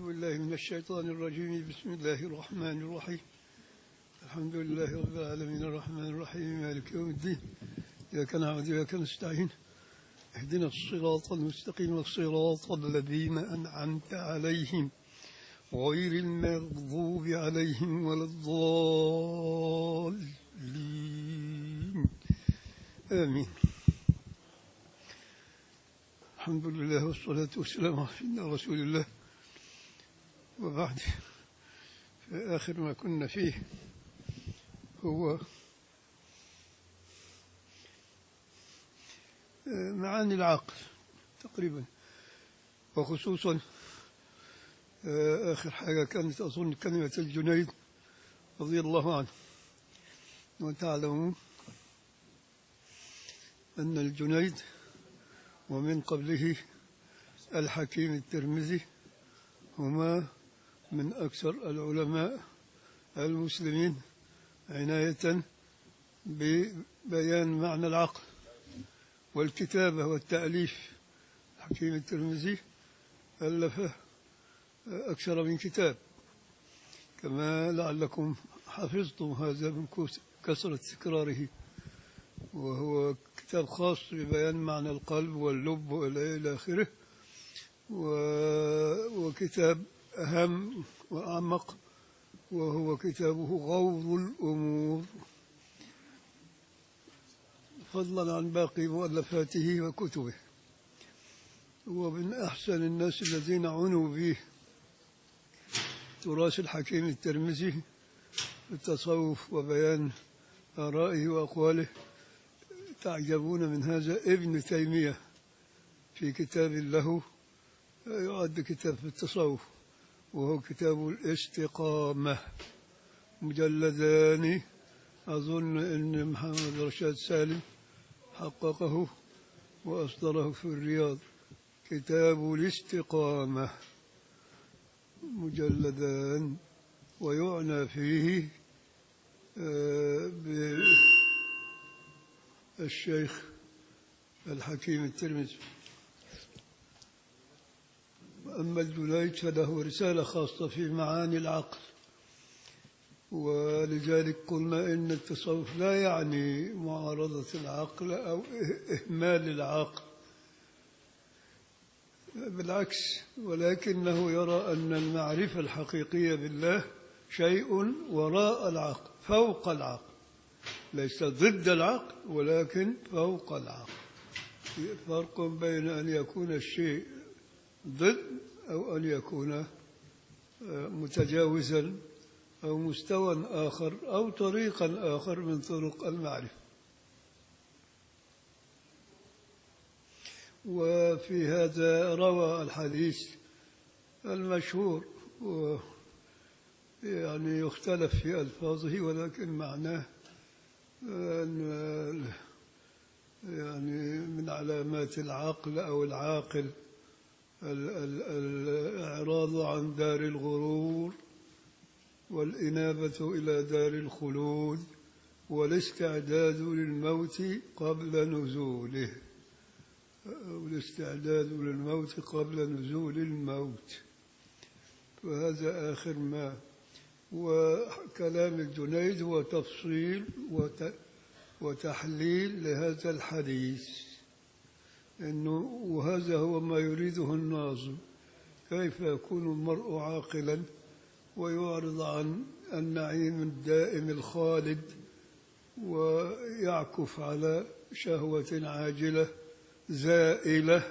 بالله من الشيطان الرجيم بسم الله الرحمن الرحيم الحمد لله رب العالمين الرحمن الرحيم مالك يوم الدين إياك نعبد وإياك نستعين اهدنا الصراط المستقيم الصراط الذين أنعمت عليهم غير المغضوب عليهم ولا الضالين آمين الحمد لله والصلاة والسلام على سيدنا رسول الله وبعد فآخر ما كنا فيه هو معاني العقل تقريبا وخصوصا آخر حاجة كانت أظن كلمة الجنيد رضي الله عنه وتعلمون أن الجنيد ومن قبله الحكيم الترمذي هما من أكثر العلماء المسلمين عناية ببيان معنى العقل والكتابة والتأليف الحكيم الترمذي ألف أكثر من كتاب كما لعلكم حفظتم هذا من كثرة تكراره وهو كتاب خاص ببيان معنى القلب واللب وإلى آخره وكتاب أهم وأعمق وهو كتابه غوض الأمور فضلا عن باقي مؤلفاته وكتبه ومن أحسن الناس الذين عنوا به تراث الحكيم الترمذي في التصوف وبيان آرائه وأقواله تعجبون من هذا ابن تيمية في كتاب له يعد كتاب في التصوف وهو كتاب الاستقامة مجلدان أظن أن محمد رشاد سالم حققه وأصدره في الرياض كتاب الاستقامة مجلدان ويعنى فيه بالشيخ الحكيم الترمذي أما الجنيد فله رسالة خاصة في معاني العقل ولذلك قلنا إن التصوف لا يعني معارضة العقل أو إهمال العقل بالعكس ولكنه يرى أن المعرفة الحقيقية بالله شيء وراء العقل فوق العقل ليس ضد العقل ولكن فوق العقل فرق بين أن يكون الشيء ضد أو أن يكون متجاوزا أو مستوى آخر أو طريقا آخر من طرق المعرفة وفي هذا روى الحديث المشهور يعني يختلف في ألفاظه ولكن معناه أن يعني من علامات العقل أو العاقل الإعراض عن دار الغرور والإنابة إلى دار الخلود والاستعداد للموت قبل نزوله والاستعداد للموت قبل نزول الموت فهذا آخر ما وكلام الجنيد هو تفصيل وتحليل لهذا الحديث إنه وهذا هو ما يريده الناظم كيف يكون المرء عاقلا ويعرض عن النعيم الدائم الخالد ويعكف على شهوة عاجلة زائلة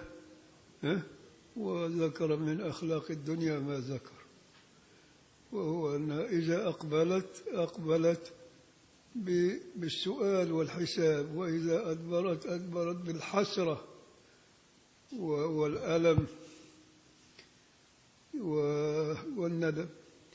وذكر من أخلاق الدنيا ما ذكر وهو أن إذا أقبلت أقبلت بالسؤال والحساب وإذا أدبرت أدبرت بالحسرة والألم والندم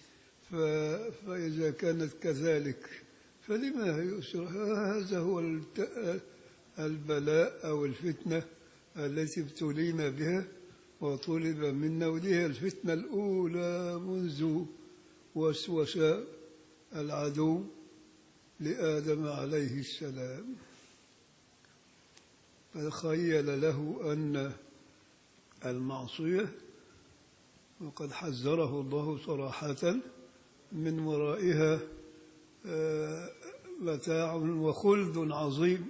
فإذا كانت كذلك فلما يؤسر هذا هو البلاء أو الفتنة التي ابتلينا بها وطلب منا ودي الفتنة الأولى منذ وسوس العدو لآدم عليه السلام فخيل له أن المعصية وقد حذره الله صراحة من ورائها آه، متاع وخلد عظيم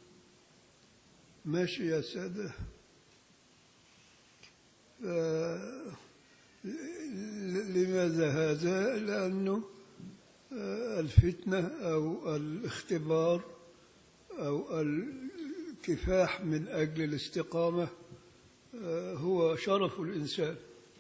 ماشي يا سادة آه، لماذا هذا؟ لأنه آه، الفتنة أو الاختبار أو الكفاح من أجل الاستقامة آه، هو شرف الإنسان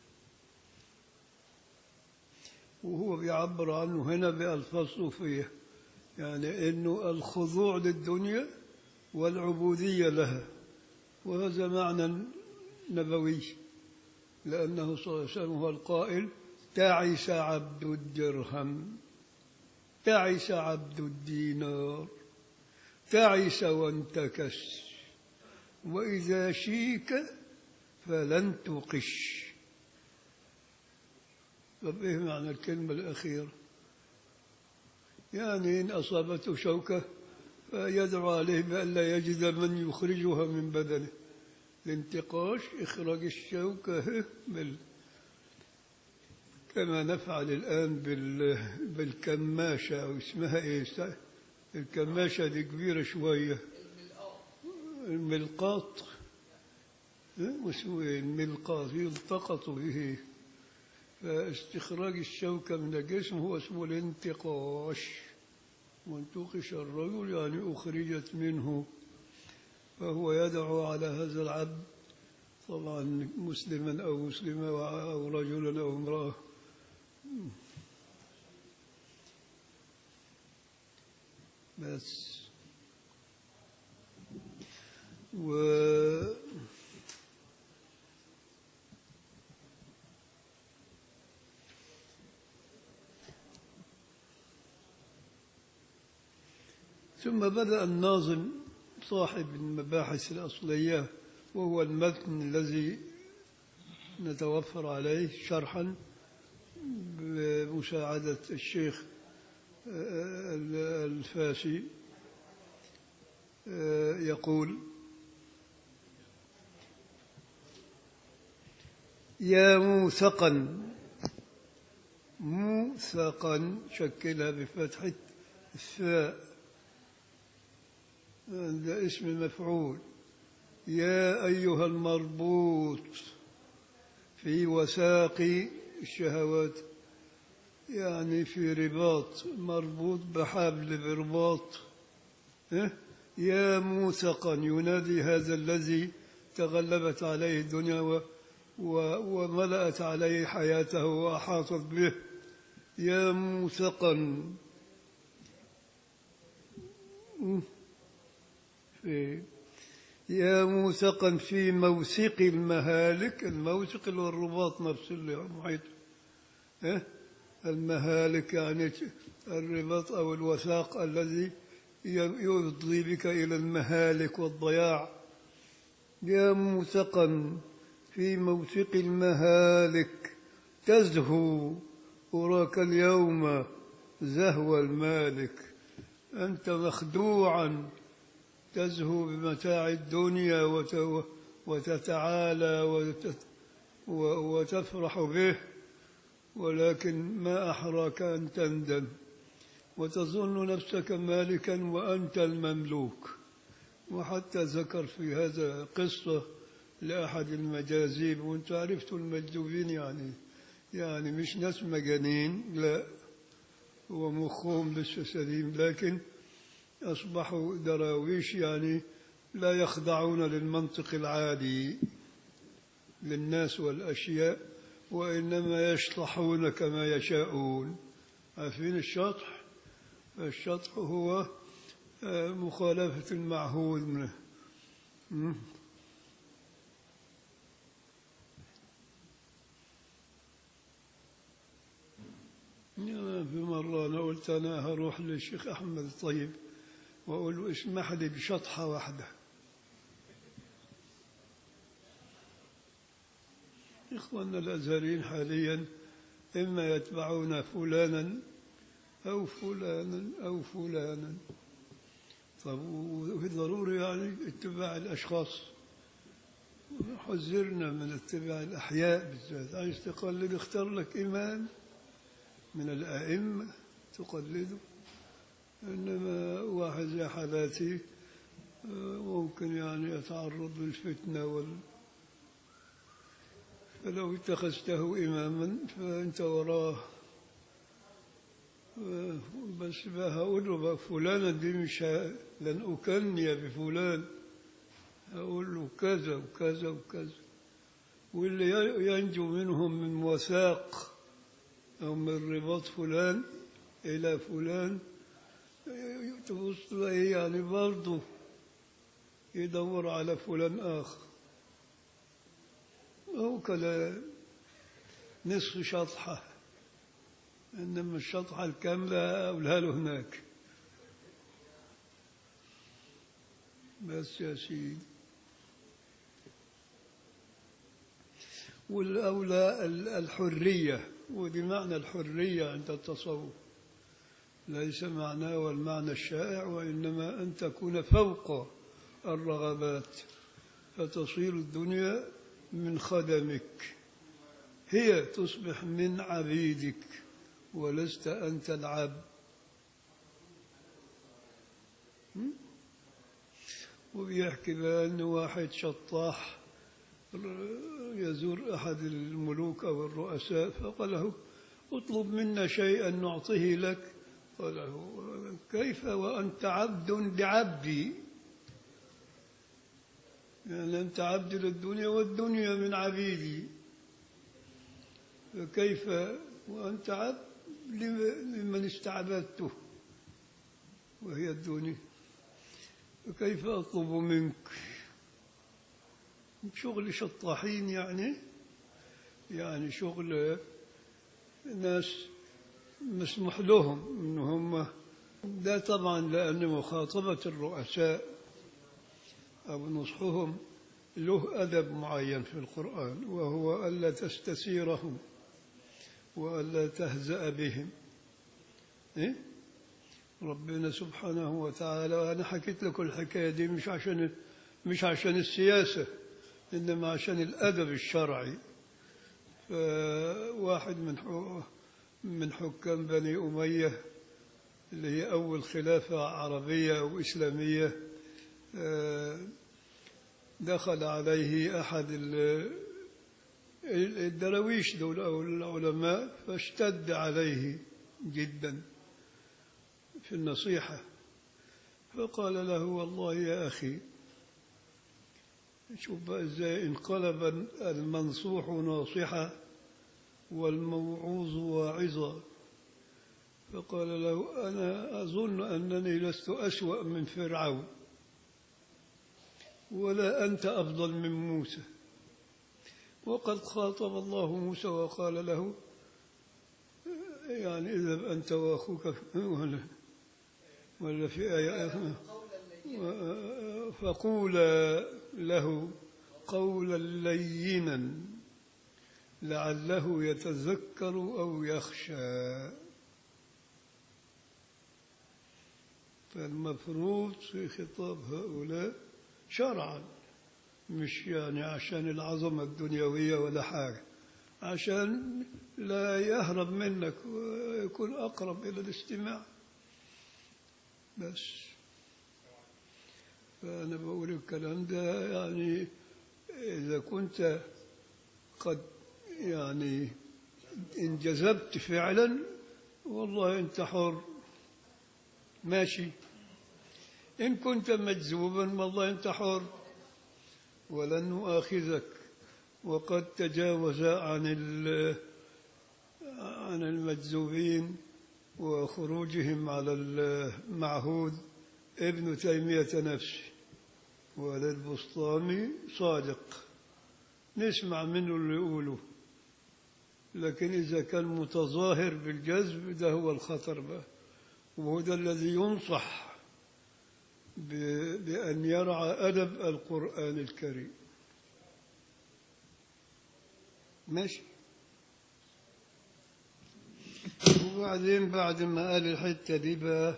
وهو بيعبر عنه هنا بألفاظ صوفية يعني أنه الخضوع للدنيا والعبودية لها وهذا معنى نبوي لأنه صلى الله عليه وسلم هو القائل تعس عبد الدرهم تعس عبد الدينار تعس وانتكس وإذا شيك فلن تقش طب إيه معنى الكلمة الأخيرة يعني إن أصابته شوكة فيدعو عليه بألا يجد من يخرجها من بدنه الانتقاش إخراج الشوكة بال كما نفعل الآن بال... بالكماشة أو اسمها إيه الكماشة دي كبيرة شوية الملقاط واسمه إيه الملقاط يلتقط به فاستخراج الشوكة من الجسم هو اسمه الانتقاش وانتقش الرجل يعني أخرجت منه فهو يدعو على هذا العبد طبعا مسلما أو مسلمة أو رجلا أو امرأة بس و ثم بدأ الناظم صاحب المباحث الأصلية وهو المتن الذي نتوفر عليه شرحا بمساعدة الشيخ الفاسي يقول يا موثقا موثقا شكلها بفتحة الثاء ده اسم مفعول يا أيها المربوط في وثاق الشهوات يعني في رباط مربوط بحبل برباط إيه؟ يا موثقا ينادي هذا الذي تغلبت عليه الدنيا و و وملأت عليه حياته وأحاطت به يا موثقا في يا موثقا في موثق المهالك الموثق اللي هو الرباط نفسه اللي محيط إيه؟ المهالك يعني الرباط أو الوثاق الذي يفضي بك إلى المهالك والضياع يا موثقا في موثق المهالك تزهو أراك اليوم زهو المالك أنت مخدوعا تزهو بمتاع الدنيا وتتعالى وتفرح به ولكن ما أحراك أن تندم وتظن نفسك مالكا وأنت المملوك وحتى ذكر في هذا قصة لأحد المجاذيب وانت عرفتوا المجذوبين يعني يعني مش ناس مجانين لا ومخهم لسه سليم لكن أصبحوا دراويش يعني لا يخضعون للمنطق العادي للناس والأشياء وإنما يشطحون كما يشاءون عارفين الشطح الشطح هو مخالفة المعهود في مرة أنا قلت أنا هروح للشيخ أحمد الطيب وأقول له اسمح لي بشطحة واحدة إخواننا الأزهريين حاليا إما يتبعون فلانا أو فلانا أو فلانا طب وفي ضروري يعني اتباع الأشخاص حذرنا من اتباع الأحياء بالذات عايز تقلد اختار لك إمام من الأئمة تقلده إنما واحد زي حالاتي آه، ممكن يعني يتعرض للفتنة وال فلو اتخذته إماما فأنت وراه آه، بس بقى هقول له بقى فلانة دي مش ه- لن أكني بفلان أقول له كذا وكذا وكذا واللي ي- ينجو منهم من وثاق أو من رباط فلان إلى فلان تبص تلاقيه يعني برضه يدور على فلان آخر أو كلا نصف شطحة إنما الشطحة الكاملة أقولها له هناك بس يا سيدي والأولى ال- الحرية ودي معنى الحرية عند التصوف ليس معناه والمعنى الشائع وإنما أن تكون فوق الرغبات فتصير الدنيا من خدمك هي تصبح من عبيدك ولست أنت العبد م? وبيحكي بقى أن واحد شطاح يزور أحد الملوك أو الرؤساء فقال له اطلب منا شيئا نعطيه لك قال له كيف وأنت عبد لعبدي يعني أنت عبد للدنيا والدنيا من عبيدي فكيف وأنت عبد لم- لمن استعبدته وهي الدنيا فكيف أطلب منك شغل شطاحين يعني يعني شغل ناس مسموح لهم ان هم ده طبعا لان مخاطبه الرؤساء او نصحهم له ادب معين في القران وهو الا تستثيرهم والا تهزا بهم إيه؟ ربنا سبحانه وتعالى انا حكيت لكم الحكايه دي مش عشان مش عشان السياسه انما عشان الادب الشرعي فواحد من حو- من حكام بني أمية اللي هي أول خلافة عربية أو إسلامية آه، دخل عليه أحد ال- الدراويش دول أو العلماء فاشتد عليه جدا في النصيحة فقال له والله يا أخي شوف بقى ازاي انقلب المنصوح ناصحا والموعوظ واعظا فقال له أنا أظن أنني لست أسوأ من فرعون ولا أنت أفضل من موسى وقد خاطب الله موسى وقال له يعني اذهب أنت وأخوك ولا ولا في آية فقولا له قولا لينا لعله يتذكر أو يخشى فالمفروض في خطاب هؤلاء شرعا مش يعني عشان العظمة الدنيوية ولا حاجة عشان لا يهرب منك ويكون أقرب إلى الاستماع بس فأنا بقول الكلام ده يعني إذا كنت قد يعني انجذبت فعلا والله أنت حر ماشي إن كنت مجذوبا والله أنت حر ولن نؤاخذك وقد تجاوز عن ال- عن المجذوبين وخروجهم على المعهود ابن تيمية نفسه وللبسطامي صادق نسمع منه اللي يقوله لكن إذا كان متظاهر بالجذب ده هو الخطر بقى وهو ده الذي ينصح ب- بأن يرعى أدب القرآن الكريم ماشي وبعدين بعد ما قال الحتة دي بقى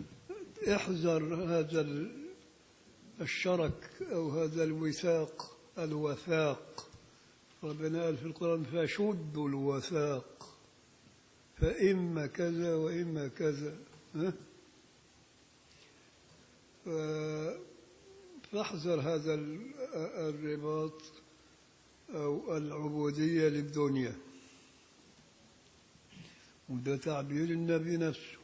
احذر هذا ال- الشرك أو هذا الوثاق الوثاق ربنا قال في القرآن فشدوا الوثاق فإما كذا وإما كذا ها؟ ف- فاحذر هذا ال- الرباط أو العبودية للدنيا وده تعبير النبي نفسه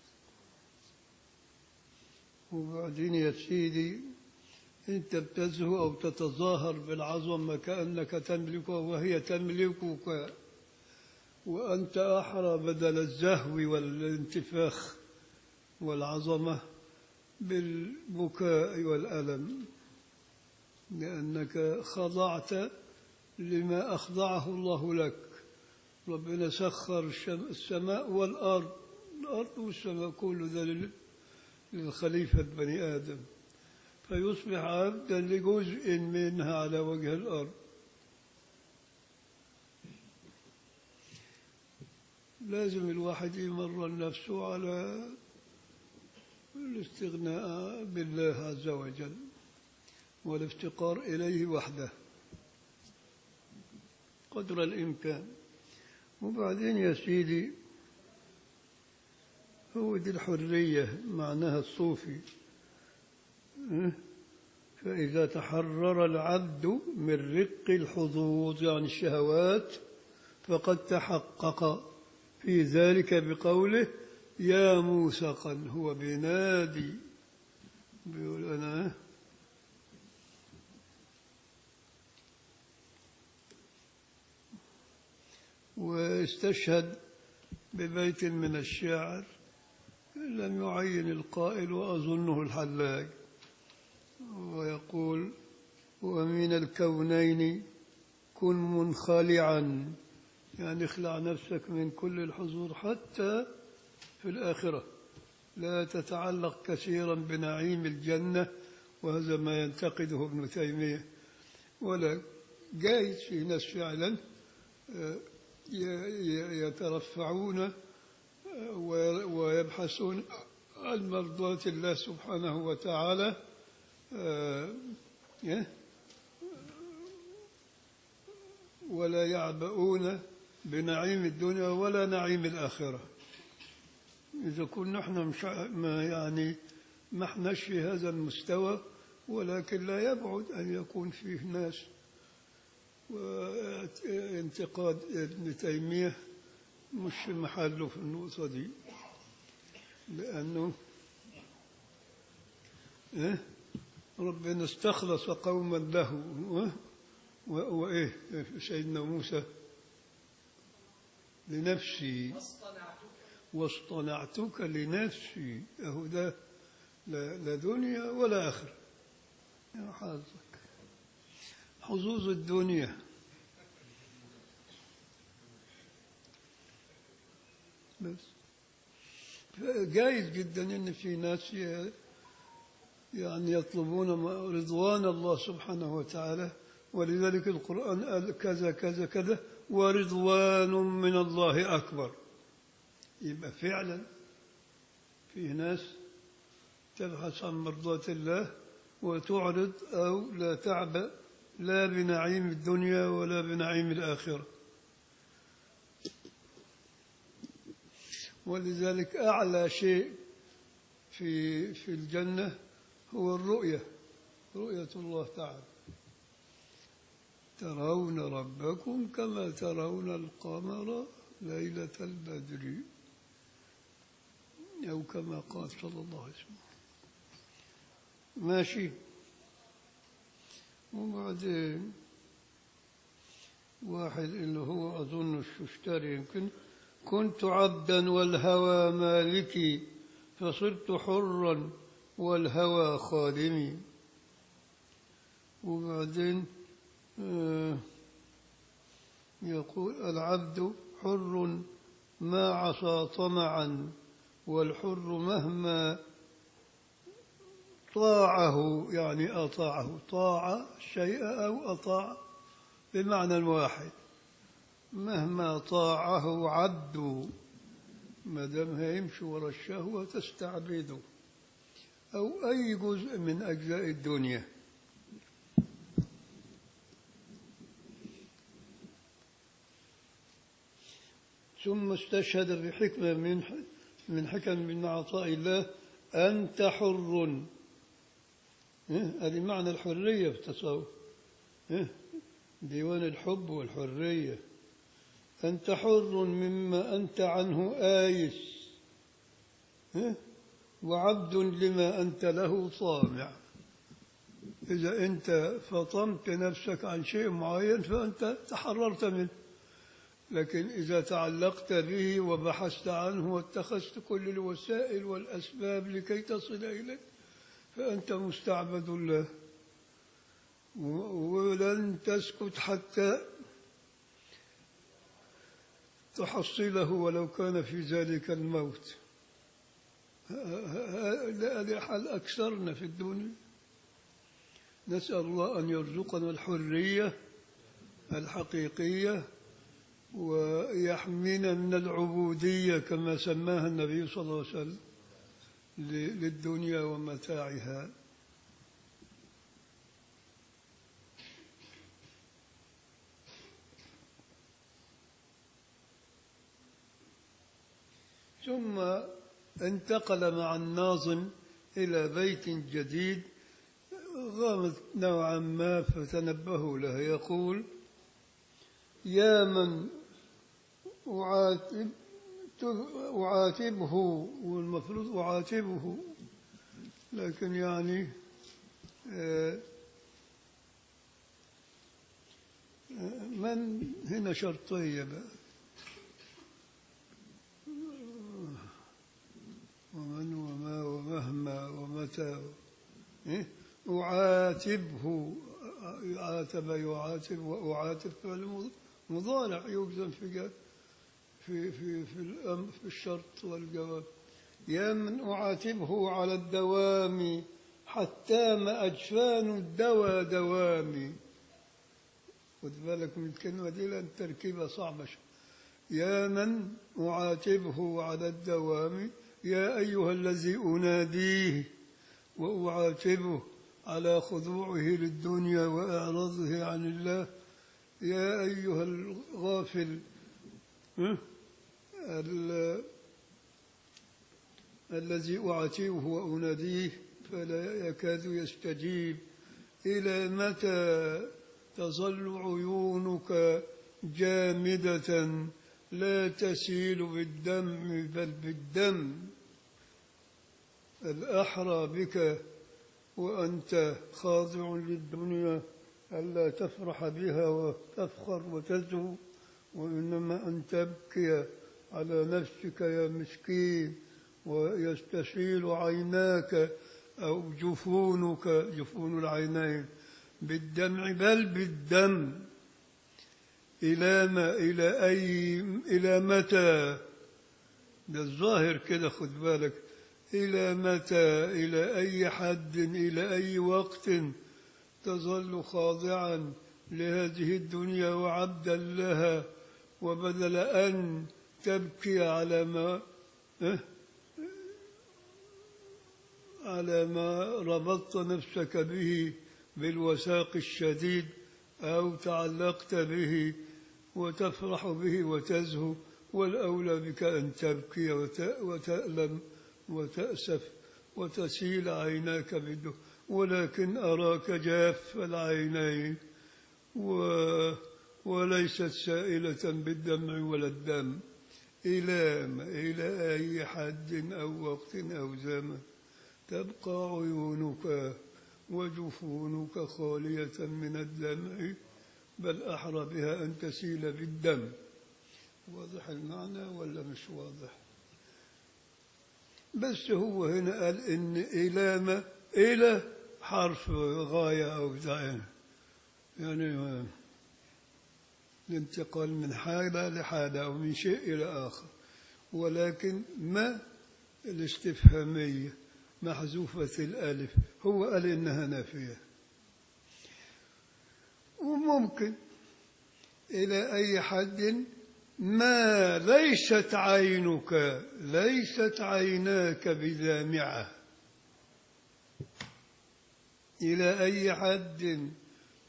وبعدين يا سيدي أنت بتزهو أو تتظاهر بالعظمة كأنك تملكها وهي تملكك وأنت أحرى بدل الزهو والانتفاخ والعظمة بالبكاء والألم لأنك خضعت لما أخضعه الله لك ربنا سخر الشم- السماء والأرض الأرض والسماء كل ذا لل- للخليفة بني آدم فيصبح عبدا لجزء منها على وجه الأرض لازم الواحد يمرن نفسه على الاستغناء بالله عز وجل والافتقار إليه وحده قدر الإمكان وبعدين يا سيدي هو دي الحرية معناها الصوفي أه؟ فإذا تحرر العبد من رق الحظوظ يعني الشهوات فقد تحقق في ذلك بقوله يا موسقا هو بينادي بيقول أنا واستشهد ببيت من الشعر لم يعين القائل وأظنه الحلاج ويقول ومن الكونين كن منخلعا يعني اخلع نفسك من كل الحظوظ حتى في الآخرة لا تتعلق كثيرا بنعيم الجنة وهذا ما ينتقده ابن تيمية ولا جايز في ناس فعلا آه، ي- ي- يترفعون آه، وي- ويبحثون عن مرضاة الله سبحانه وتعالى آه، إيه؟ ولا يعبؤون بنعيم الدنيا ولا نعيم الآخرة إذا كنا احنا مش ع- ما يعني ما احناش في هذا المستوى ولكن لا يبعد أن يكون فيه ناس وانتقاد ابن تيمية مش في محله في النقطة دي لأنه إيه؟ ربنا استخلص قوما له و- و- وإيه سيدنا موسى لنفسي واصطنعتك لنفسي أهو ده لا, لا دنيا ولا آخرة يا حظك حظوظ الدنيا بس جايز جدا ان في ناس ي- يعني يطلبون ما- رضوان الله سبحانه وتعالى ولذلك القرآن قال كذا كذا كذا ورضوان من الله أكبر يبقى فعلا في ناس تبحث عن مرضاة الله وتعرض أو لا تعبأ لا بنعيم الدنيا ولا بنعيم الآخرة ولذلك أعلى شيء في في الجنة هو الرؤية رؤية الله تعالى ترون ربكم كما ترون القمر ليلة البدر أو كما قال صلى الله عليه وسلم ماشي وبعدين واحد اللي هو أظن الششتري يمكن كنت عبدا والهوى مالكي فصرت حرا والهوى خادمي وبعدين آه، يقول العبد حر ما عصى طمعا والحر مهما طاعه يعني أطاعه طاع الشيء أو أطاع بمعنى واحد مهما طاعه عبد ما دام هيمشي ورا الشهوة تستعبده أو أي جزء من أجزاء الدنيا ثم استشهد بحكمة من من حكم من عطاء الله أنت حر إيه؟ هذه معنى الحرية في التصوف إيه؟ ديوان الحب والحرية أنت حر مما أنت عنه آيس إيه؟ وعبد لما أنت له طامع إذا أنت فطمت نفسك عن شيء معين فأنت تحررت منه لكن إذا تعلقت به وبحثت عنه واتخذت كل الوسائل والأسباب لكي تصل إليه فأنت مستعبد له و- ولن تسكت حتى تحصله ولو كان في ذلك الموت ه- ه- هذا حال أكثرنا في الدنيا نسأل الله أن يرزقنا الحرية الحقيقية ويحمينا من العبودية كما سماها النبي صلى الله عليه وسلم ل- للدنيا ومتاعها ثم انتقل مع الناظم إلى بيت جديد غامض نوعا ما فتنبهوا له يقول يا من أعاتب أعاتبه والمفروض أعاتبه لكن يعني آه، آه، من هنا شرطية بقى ومن وما ومهما ومتى إيه؟ أعاتبه عاتب يعاتب وأعاتب فعل مضارع يجزم في جا- في في في الأمر في الشرط والجواب يا من أعاتبه على الدوام حتى ما أجفان الدوى دوامي خد بالك من الكلمة دي لأن تركيبها صعبة شوية. يا من أعاتبه على الدوام يا أيها الذي أناديه وأعاتبه على خضوعه للدنيا وإعراضه عن الله يا أيها الغافل ها؟ ال- الذي أعاتبه وأناديه فلا يكاد يستجيب إلى متى تظل عيونك جامدة لا تسيل بالدمع بل بالدم الأحرى بك وأنت خاضع للدنيا ألا تفرح بها وتفخر وتزهو وإنما أن تبكي على نفسك يا مسكين ويستشيل عيناك أو جفونك جفون العينين بالدمع بل بالدم إلى ما إلى أي إلى متى ده الظاهر كده خد بالك إلى متى إلى أي حد إلى أي وقت تظل خاضعا لهذه الدنيا وعبدا لها وبدل أن تبكي على ما أه؟ على ما ربطت نفسك به بالوثاق الشديد أو تعلقت به وتفرح به وتزهو والأولى بك أن تبكي وت- وتألم وتأسف وتسيل عيناك بده ولكن أراك جاف العينين و وليست سائلة بالدمع ولا الدم إلى ما إلى أي حد أو وقت أو زمن تبقى عيونك وجفونك خالية من الدمع بل أحرى بها أن تسيل بالدم واضح المعنى ولا مش واضح بس هو هنا قال إن إلى ما إلى حرف غاية أو بتاع يعني الانتقال من حالة لحالة أو من شيء إلى آخر ولكن ما الاستفهامية محذوفة الألف هو قال إنها نافية وممكن إلى أي حد ما ليست عينك ليست عيناك بدامعة إلى أي حد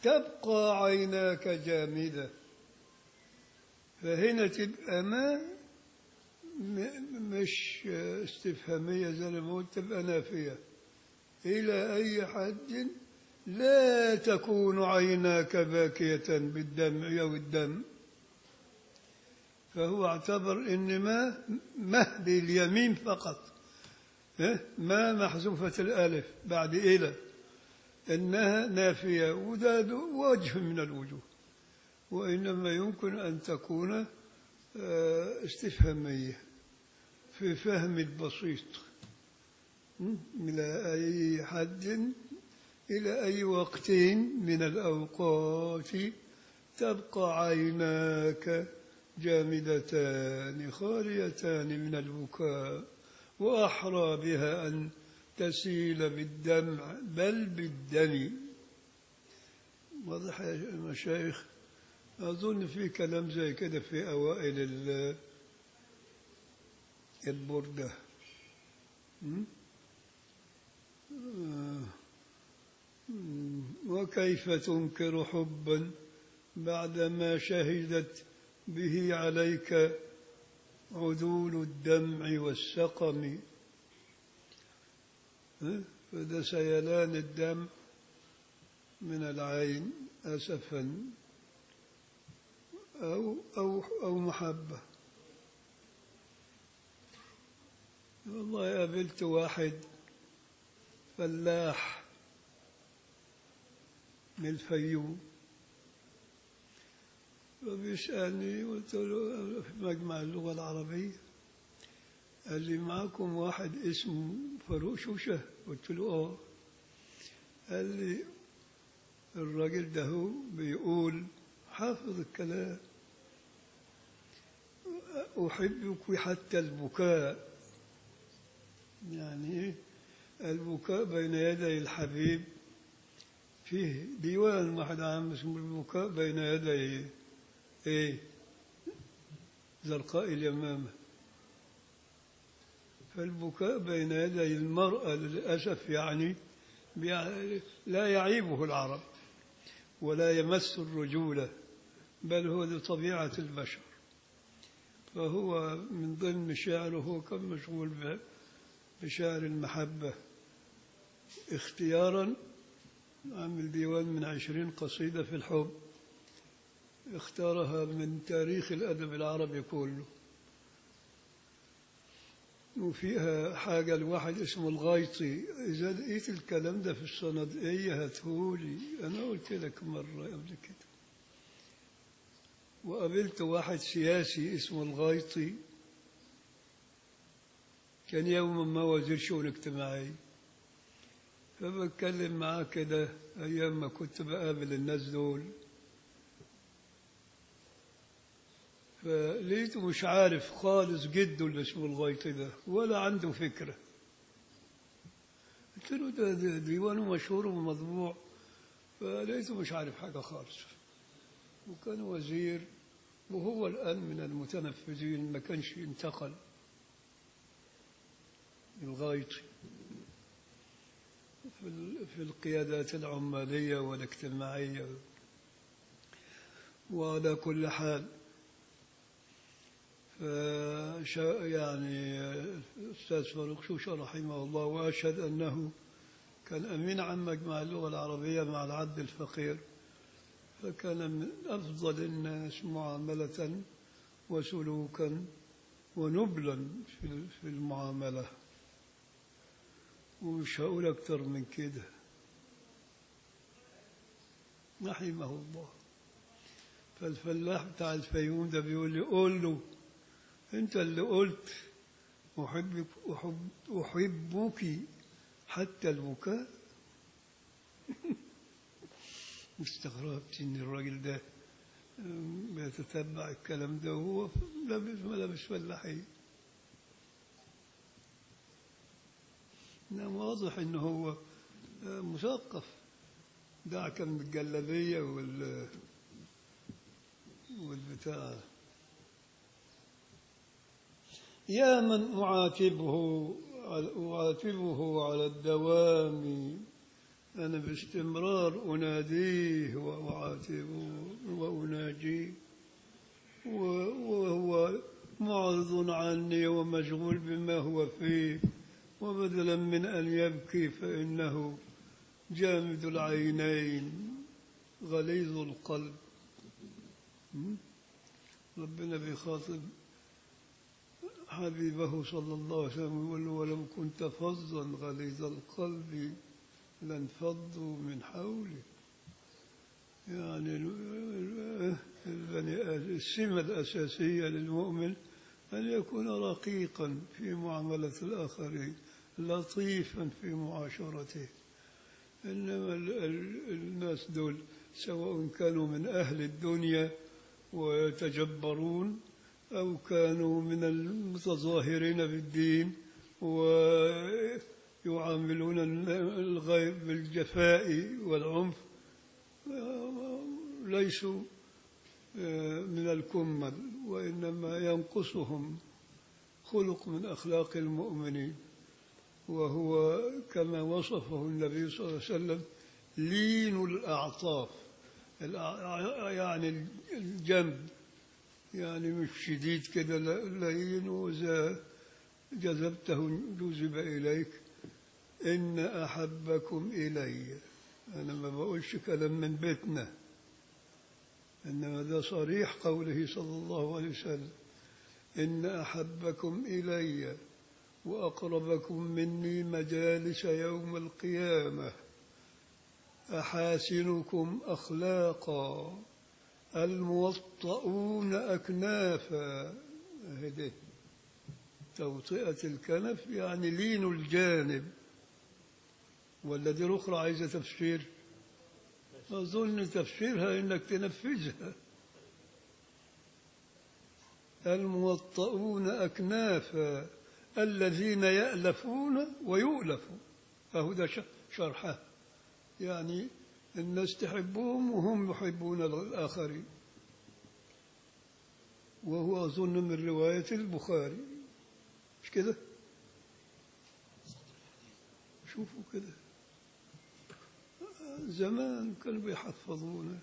تبقى عيناك جامدة فهنا تبقى ما م- مش استفهامية زي ما قلت تبقى نافية إلى أي حد لا تكون عيناك باكية بالدمع أو الدم فهو اعتبر إن ما ما باليمين فقط ها؟ ما محذوفة الألف بعد إلى إنها نافية وده وجه من الوجوه وإنما يمكن أن تكون آه، استفهامية في فهم البسيط م? إلى أي حد إلى أي وقت من الأوقات تبقى عيناك جامدتان خاليتان من البكاء وأحرى بها أن تسيل بالدمع بل بالدم واضح يا مشايخ أظن في كلام زي كده في أوائل ال- البردة م? آه. م. وكيف تنكر حبا بعدما شهدت به عليك عدول الدمع والسقم ها؟ فده سيلان الدمع من العين أسفا أو أو أو محبة والله قابلت واحد فلاح من الفيوم فبيسألني قلت له في مجمع اللغة العربية قال لي معكم واحد اسمه فاروق شوشة قلت له اه قال لي الراجل ده هو بيقول حافظ الكلام أحبك حتى البكاء يعني إيه؟ البكاء بين يدي الحبيب فيه ديوان واحد عام اسمه البكاء بين يدي ايه زرقاء اليمامة فالبكاء بين يدي المرأة للأسف يعني بيع- لا يعيبه العرب ولا يمس الرجولة بل هو لطبيعة البشر فهو من ضمن شعره هو كان مشغول ب- بشعر المحبة اختيارا عامل ديوان من عشرين قصيدة في الحب اختارها من تاريخ الأدب العربي كله وفيها حاجة لواحد اسمه الغايطي إذا لقيت الكلام ده في الصنادقية هاتهولي أنا قلت لك مرة قبل كده وقابلت واحد سياسي اسمه الغايطي كان يوما ما وزير شؤون اجتماعي فبتكلم معاه كده أيام ما كنت بقابل الناس دول فلقيته مش عارف خالص جده اللي اسمه الغيط ده ولا عنده فكرة قلت له ده, ده ديوانه مشهور ومطبوع فلقيته مش عارف حاجة خالص وكان وزير وهو الآن من المتنفذين ما كانش انتقل الغايطي في ال- في القيادات العمالية والاجتماعية وعلى كل حال فشا يعني الأستاذ فاروق شوشة رحمه الله وأشهد أنه كان أمين عام مجمع اللغة العربية مع العبد الفقير فكان من أفضل الناس معاملة وسلوكا ونبلا في في المعاملة ومش هقول أكتر من كده رحمه الله فالفلاح بتاع الفيوم ده بيقول لي قول له انت اللي قلت احبك احب احبك حتى البكاء استغربت ان الراجل ده أم، بيتتبع الكلام ده وهو لابس ملابس فلاحين انما واضح ان هو آه، مثقف دعك من الجلابيه وال والبتاع يا من أعاتبه أعاتبه على الدوام أنا باستمرار أناديه وأعاتبه وأناجيه و- وهو معرض عني ومشغول بما هو فيه وبدلا من أن يبكي فإنه جامد العينين غليظ القلب م? ربنا بيخاطب حبيبه صلى الله عليه وسلم يقول له ولو كنت فظا غليظ القلب لانفضوا من حولك يعني ال- البني آدم- السمة الأساسية للمؤمن أن يكون رقيقا في معاملة الآخرين لطيفا في معاشرته إنما ال- ال- الناس دول سواء كانوا من أهل الدنيا ويتجبرون أو كانوا من المتظاهرين بالدين ويعاملون الغير بالجفاء والعنف ليسوا من الكمل وإنما ينقصهم خلق من أخلاق المؤمنين وهو كما وصفه النبي صلى الله عليه وسلم لين الأعطاف الأع- يعني الجنب يعني مش شديد كده لا- لين وإذا جذبته جذب إليك إن أحبكم إلي أنا ما بقولش كلام من بيتنا إنما ده صريح قوله صلى الله عليه وسلم إن أحبكم إلي وأقربكم مني مجالس يوم القيامة أحاسنكم أخلاقا الموطؤون أكنافا هدي توطئة الكنف يعني لين الجانب والذي الأخرى عايزة تفسير أظن تفسيرها إنك تنفذها الموطؤون أكنافا الذين يألفون ويؤلفون أهو ده ش- شرحه يعني الناس تحبهم وهم يحبون الآخرين وهو أظن من رواية البخاري مش كده شوفوا كده زمان كانوا بيحفظونه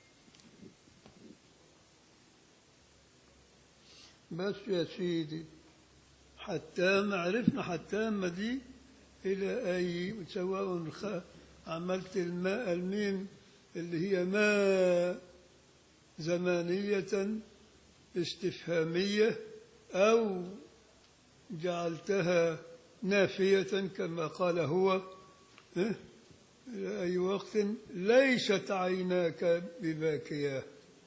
بس يا سيدي حتى ما عرفنا حتى ما دي إلى أي سواء خ- عملت الماء الميم اللي هي ما زمانية استفهامية أو جعلتها نافية كما قال هو إيه؟ إلى أي وقت ليست عيناك بباكياه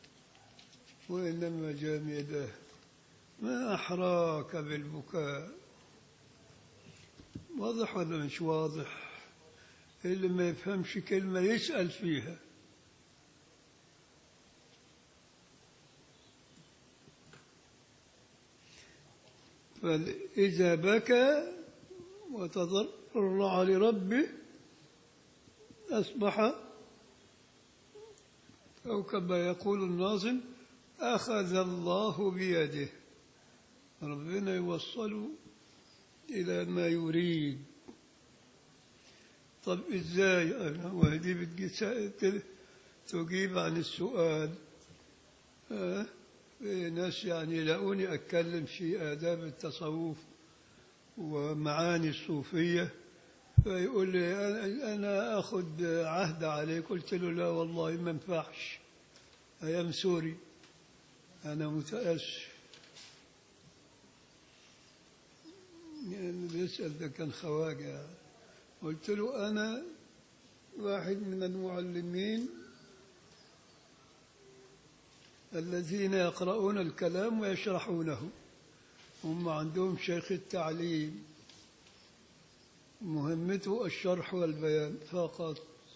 وإنما جامدة ما أحراك بالبكاء واضح ولا مش واضح اللي ما يفهمش كلمة يسأل فيها فإذا بكى وتضرع لربه أصبح أو كما يقول الناظم أخذ الله بيده ربنا يوصل إلى ما يريد طب إزاي أنا وهدي بدي سا- تجيب عن السؤال آه؟ في ناس يعني يلاقوني أتكلم في آداب التصوف ومعاني الصوفية فيقول لي أنا- أنا أخذ عهد عليك قلت له لا والله ما ينفعش أيام سوري أنا متأسف يعني بيسأل ده كان خواجة قلت له أنا واحد من المعلمين الذين يقرؤون الكلام ويشرحونه هم عندهم شيخ التعليم مهمته الشرح والبيان فقط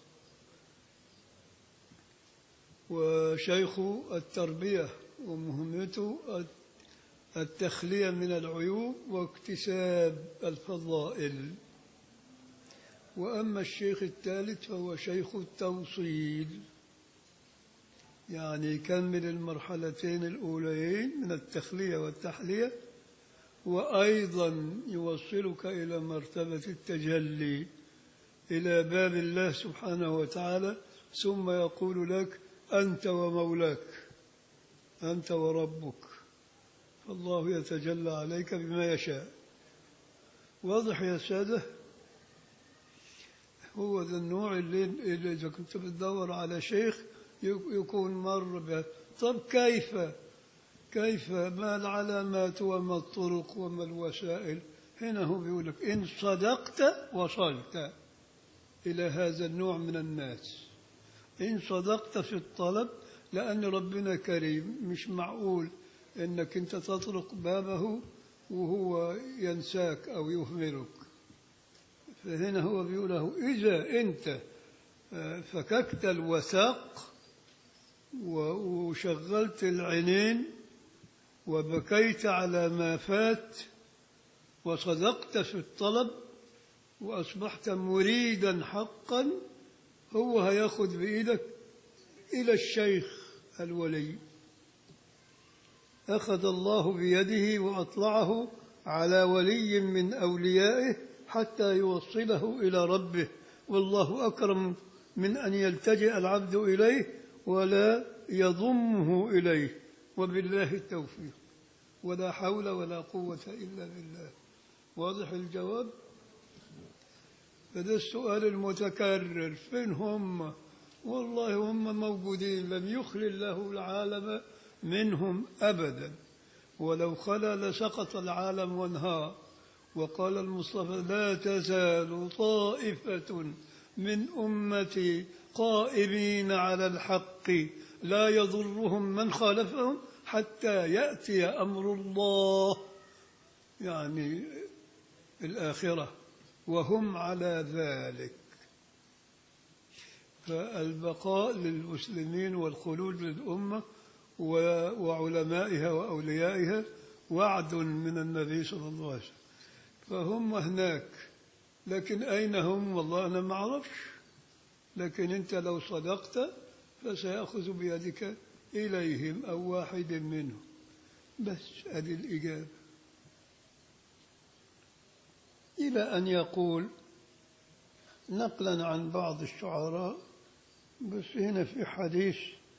وشيخ التربية ومهمته التخلية من العيوب واكتساب الفضائل وأما الشيخ الثالث فهو شيخ التوصيل يعني يكمل المرحلتين الأوليين من التخلية والتحلية وأيضا يوصلك إلى مرتبة التجلي إلى باب الله سبحانه وتعالى ثم يقول لك أنت ومولاك أنت وربك فالله يتجلى عليك بما يشاء واضح يا سادة هو ذا النوع اللي, اللي إذا كنت بتدور على شيخ يكون مر به طب كيف كيف ما العلامات وما الطرق وما الوسائل هنا هو بيقول لك إن صدقت وصلت إلى هذا النوع من الناس إن صدقت في الطلب لأن ربنا كريم مش معقول إنك أنت تطرق بابه وهو ينساك أو يهملك فهنا هو بيقول له إذا أنت فككت الوثاق وشغلت العينين وبكيت على ما فات وصدقت في الطلب وأصبحت مريدا حقا هو هياخد بإيدك إلى الشيخ الولي أخذ الله بيده وأطلعه على ولي من أوليائه حتى يوصله إلى ربه والله أكرم من أن يلتجئ العبد إليه ولا يضمه إليه وبالله التوفيق ولا حول ولا قوة إلا بالله واضح الجواب فده السؤال المتكرر فين هم والله هم موجودين لم يخل الله العالم منهم أبدا ولو خلا لسقط العالم وانهار وقال المصطفى لا تزال طائفة من أمتي قائمين على الحق لا يضرهم من خالفهم حتى يأتي أمر الله يعني الآخرة وهم على ذلك فالبقاء للمسلمين والخلود للأمة وعلمائها وأوليائها وعد من النبي صلى الله عليه وسلم فهم هناك لكن أين هم والله أنا ما أعرفش لكن أنت لو صدقت فسيأخذ بيدك إليهم أو واحد منهم بس هذه الإجابة إلى أن يقول نقلا عن بعض الشعراء بس هنا في حديث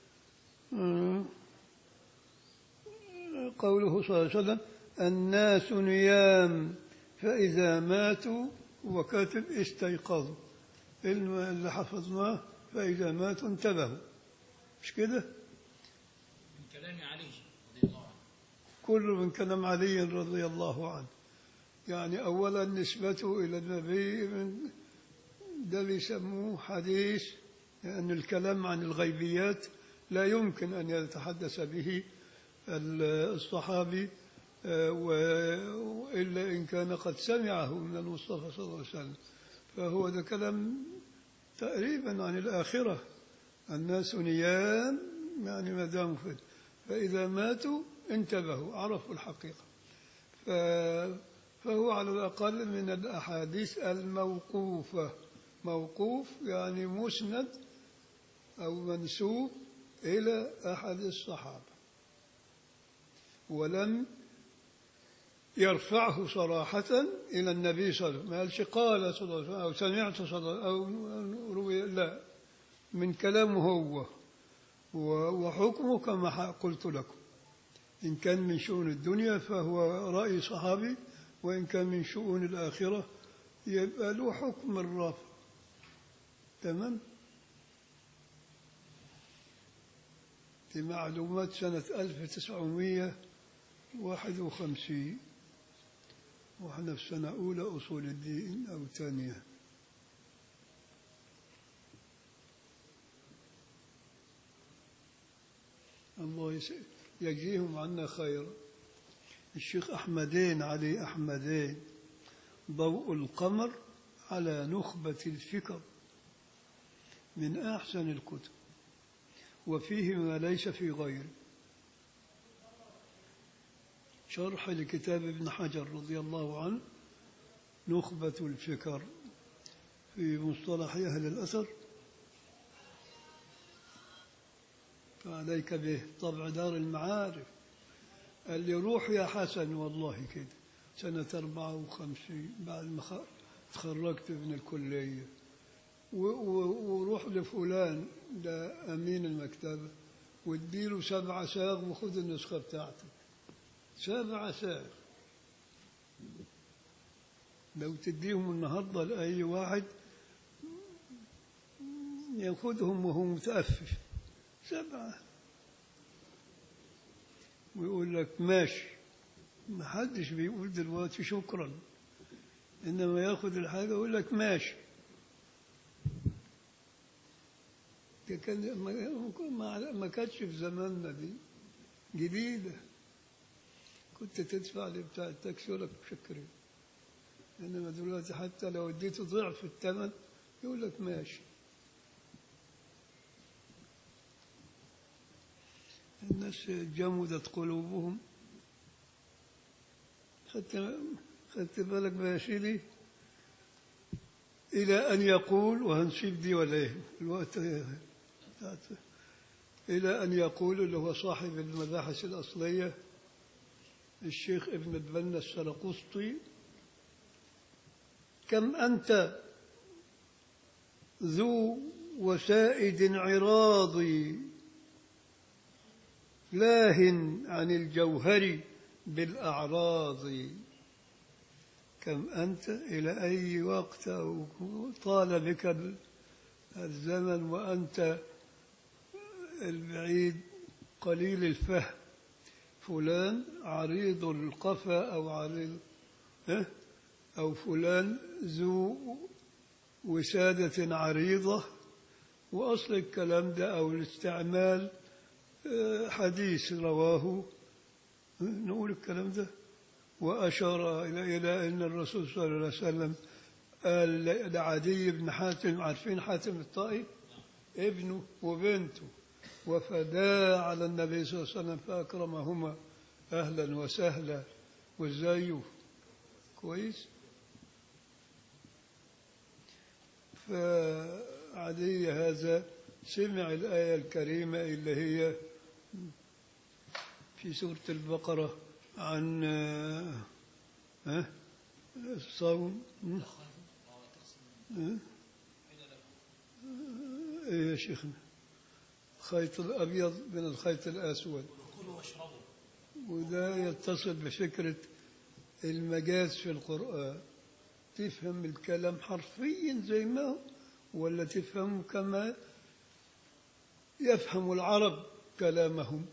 قوله صلى الله عليه وسلم الناس نيام فإذا ماتوا وكاتب استيقظوا اللي حفظناه فإذا ماتوا انتبهوا مش كده من كلام علي رضي الله عنه كل من كلام علي رضي الله عنه يعني أولا نسبته إلى النبي من ده بيسموه حديث لأن الكلام عن الغيبيات لا يمكن أن يتحدث به الصحابي وإلا إن كان قد سمعه من المصطفى صلى الله عليه وسلم فهو ده كلام تقريبا عن الآخرة الناس نيام يعني ما داموا في فإذا ماتوا انتبهوا عرفوا الحقيقة فهو على الأقل من الأحاديث الموقوفة موقوف يعني مسند أو منسوب إلى أحد الصحابة ولم يرفعه صراحة إلى النبي صلى الله عليه وسلم ما قالش قال صلى الله عليه وسلم أو سمعت صلى الله عليه وسلم أو روي لا من كلامه هو وحكمه كما قلت لكم إن كان من شؤون الدنيا فهو رأي صحابي وإن كان من شؤون الآخرة يبقى له حكم الرافع تمام في معلومات سنة 1951 وإحنا في سنة أولى أصول الدين أو ثانية الله يجزيهم عنا خيرا الشيخ أحمدين علي أحمدين ضوء القمر على نخبة الفكر من أحسن الكتب وفيه ما ليس في غيره شرح لكتاب ابن حجر رضي الله عنه نخبة الفكر في مصطلح أهل الأثر فعليك به طبع دار المعارف قال لي روح يا حسن والله كده سنة 54 بعد ما تخرجت من الكلية وروح لفلان ده أمين المكتبة واديله سبعة ساغ وخذ النسخة بتاعتك سبع ساعات لو تديهم النهارده لأي واحد ياخذهم وهو متأفف سبعة ويقول لك ماشي ما حدش بيقول دلوقتي شكرا إنما ياخذ الحاجة ويقول لك ماشي ده كان ما- ما ما كانتش في زماننا دي جديدة كنت تدفع لبتاع التاكسي يقول لك مشكرين إنما دلوقتي حتى لو اديته ضعف الثمن يقول لك ماشي الناس جمدت قلوبهم خدت خدت بالك بقى يا سيدي إلى أن يقول وهنسيب دي ولا إيه الوقت بتاعت- إلى أن يقول اللي هو صاحب المباحث الأصلية الشيخ ابن البنا السرقسطي كم أنت ذو وسائد عراض لاه عن الجوهر بالأعراض كم أنت إلى أي وقت أو طال بك ال- الزمن وأنت البعيد قليل الفهم فلان عريض القفا أو عريض ها؟ أو فلان ذو وسادة عريضة وأصل الكلام ده أو الاستعمال آه، حديث رواه آه، نقول الكلام ده وأشار إلى إلى أن الرسول صلى الله عليه وسلم قال لعدي بن حاتم عارفين حاتم الطائي ابنه وبنته وفدا على النبي صلى الله عليه وسلم فأكرمهما أهلا وسهلا وازايه كويس فعدي هذا سمع الآية الكريمة اللي هي في سورة البقرة عن آه، آه، الصوم م? آه، إيه يا شيخنا خيط الأبيض من الخيط الأسود كلوا واشربوا وده يتصل بفكرة المجاز في القرآن تفهم الكلام حرفيا زي ما هو ولا تفهمه كما يفهم العرب كلامهم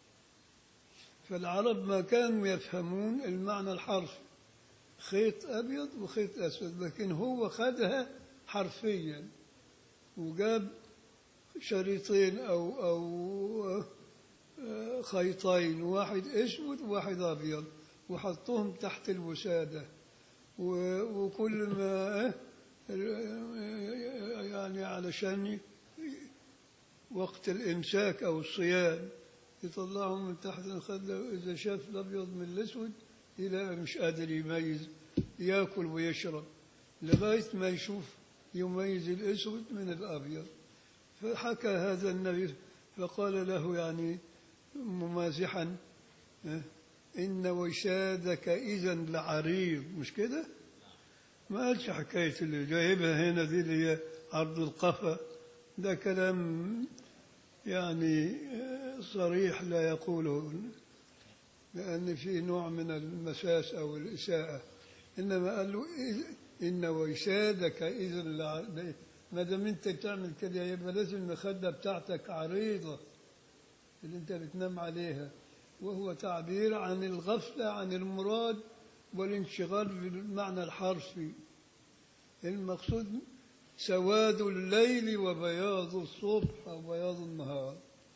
فالعرب ما كانوا يفهمون المعنى الحرفي خيط أبيض وخيط أسود لكن هو خدها حرفيا وجاب شريطين أو أو آه، خيطين واحد اسود وواحد ابيض وحطوهم تحت الوساده و- وكل ما آه، يعني علشان ي- وقت الامساك او الصيام يطلعهم من تحت الخده اذا شاف الابيض من الاسود الى مش قادر يميز ياكل ويشرب لغايه ما يشوف يميز الاسود من الابيض فحكى هذا النبي فقال له يعني ممازحا اه، إن وشادك إذا لعريض مش كده؟ ما قالش حكاية اللي جايبها هنا دي اللي هي عرض القفا ده كلام يعني اه، صريح لا يقوله لأن في نوع من المساس أو الإساءة إنما قال له إذ- إن وشادك إذا لعريض ما دام أنت بتعمل كده يبقى لازم المخدة بتاعتك عريضة اللي انت بتنام عليها وهو تعبير عن الغفلة عن المراد والانشغال بالمعنى الحرفي المقصود سواد الليل وبياض الصبح أو بياض النهار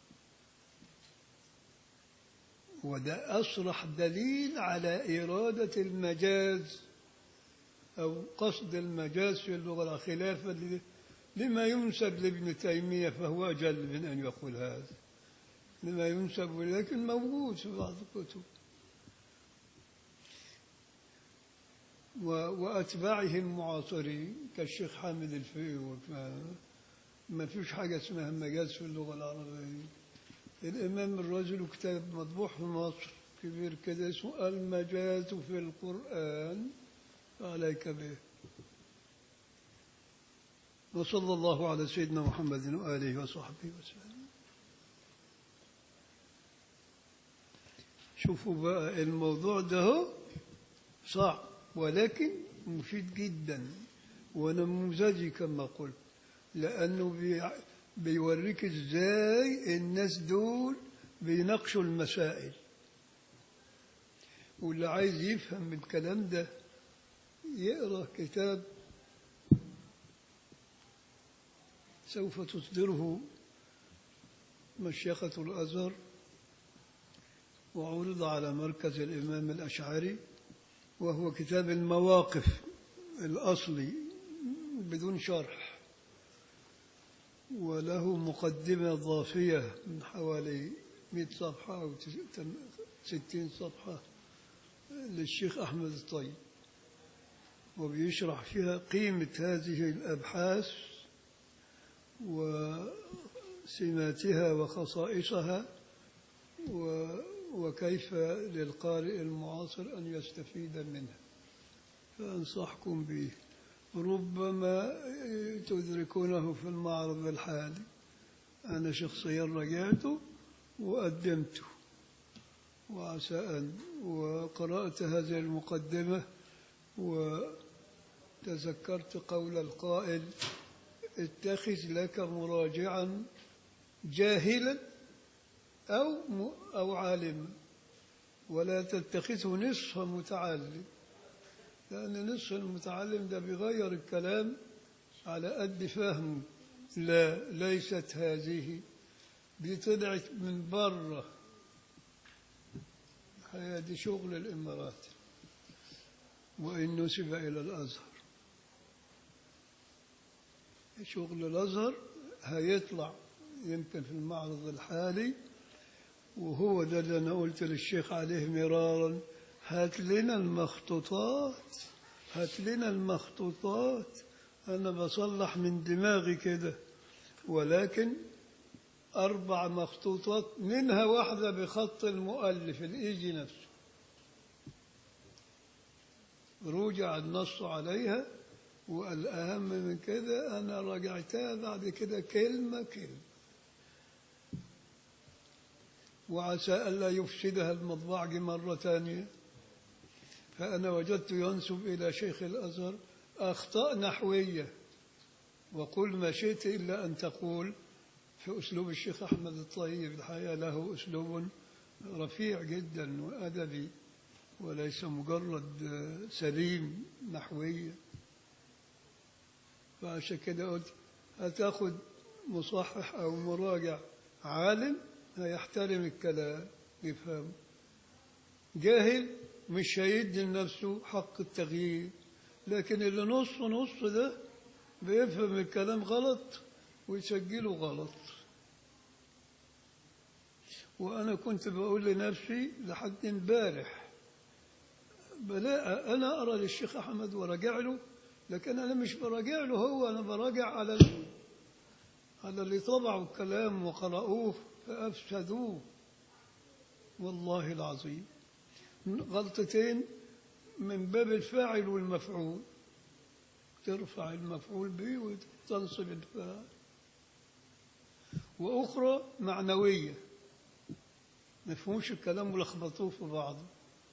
وده أصرح دليل على إرادة المجاز أو قصد المجاز في اللغة خلافا ل- لما ينسب لابن تيمية فهو أجل من أن يقول هذا لما ينسب لكن موجود في بعض الكتب و- وأتباعه المعاصرين كالشيخ حامد الفقي وك- ما فيش حاجة اسمها مجاز في اللغة العربية الإمام الرجل له كتاب مطبوع في مصر كبير كده اسمه المجاز في القرآن عليك به وصلى الله على سيدنا محمد وآله وصحبه وسلم شوفوا بقى الموضوع ده هو صعب ولكن مفيد جدا ونموذجي كما قلت لأنه بي- بيوريك ازاي الناس دول بيناقشوا المسائل واللي عايز يفهم الكلام ده يقرأ كتاب سوف تصدره مشيخة الأزهر وعرض على مركز الإمام الأشعري وهو كتاب المواقف الأصلي بدون شرح وله مقدمة ضافية من حوالي 100 صفحة أو 60 صفحة للشيخ أحمد الطيب وبيشرح فيها قيمة هذه الأبحاث وسماتها وخصائصها و- وكيف للقارئ المعاصر أن يستفيد منها فأنصحكم به ربما تدركونه في المعرض الحالي أنا شخصيا رجعته وقدمته وعسى أن وقرأت هذه المقدمة وتذكرت قول القائل اتخذ لك مراجعا جاهلا أو م- أو عالما ولا تتخذه نصف متعلم لأن نصف المتعلم ده بيغير الكلام على قد فهمه لا ليست هذه دي طلعت من بره هي دي شغل الإمارات وإن نسب إلى الأزهر شغل الأزهر هيطلع يمكن في المعرض الحالي وهو ده اللي أنا قلت للشيخ عليه مرارا هات لنا المخطوطات هات لنا المخطوطات أنا بصلح من دماغي كده ولكن أربع مخطوطات منها واحدة بخط المؤلف الإيجي نفسه رجع النص عليها والأهم من كده أنا راجعتها بعد كده كلمة كلمة وعسى ألا يفسدها المطبعج مرة ثانية فأنا وجدت ينسب إلى شيخ الأزهر أخطاء نحوية وقل ما شئت إلا أن تقول في أسلوب الشيخ أحمد الطيب الحقيقة له أسلوب رفيع جدا وأدبي وليس مجرد آه، سليم نحويا فعشان كده قلت هتاخد مصحح أو مراجع عالم هيحترم الكلام يفهم جاهل مش هيدي لنفسه حق التغيير لكن اللي نص نص ده بيفهم الكلام غلط ويسجله غلط وأنا كنت بقول لنفسي لحد امبارح بلا أنا أرى للشيخ أحمد وراجع له لكن أنا مش براجع له هو أنا براجع على ال- على اللي طبعوا الكلام وقرأوه فأفسدوه والله العظيم غلطتين من باب الفاعل والمفعول ترفع المفعول به وتنصب الفاعل وأخرى معنوية ما فهموش الكلام ولخبطوه في بعضه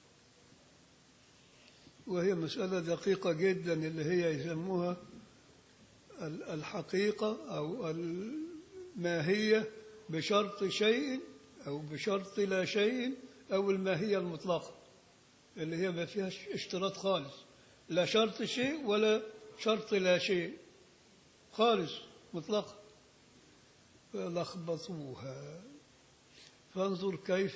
وهي مسألة دقيقة جدا اللي هي يسموها ال- الحقيقة أو الماهية بشرط شيء أو بشرط لا شيء أو الماهية المطلقة اللي هي ما فيهاش اشتراط خالص لا شرط شيء ولا شرط لا شيء خالص مطلقة فلخبطوها فانظر كيف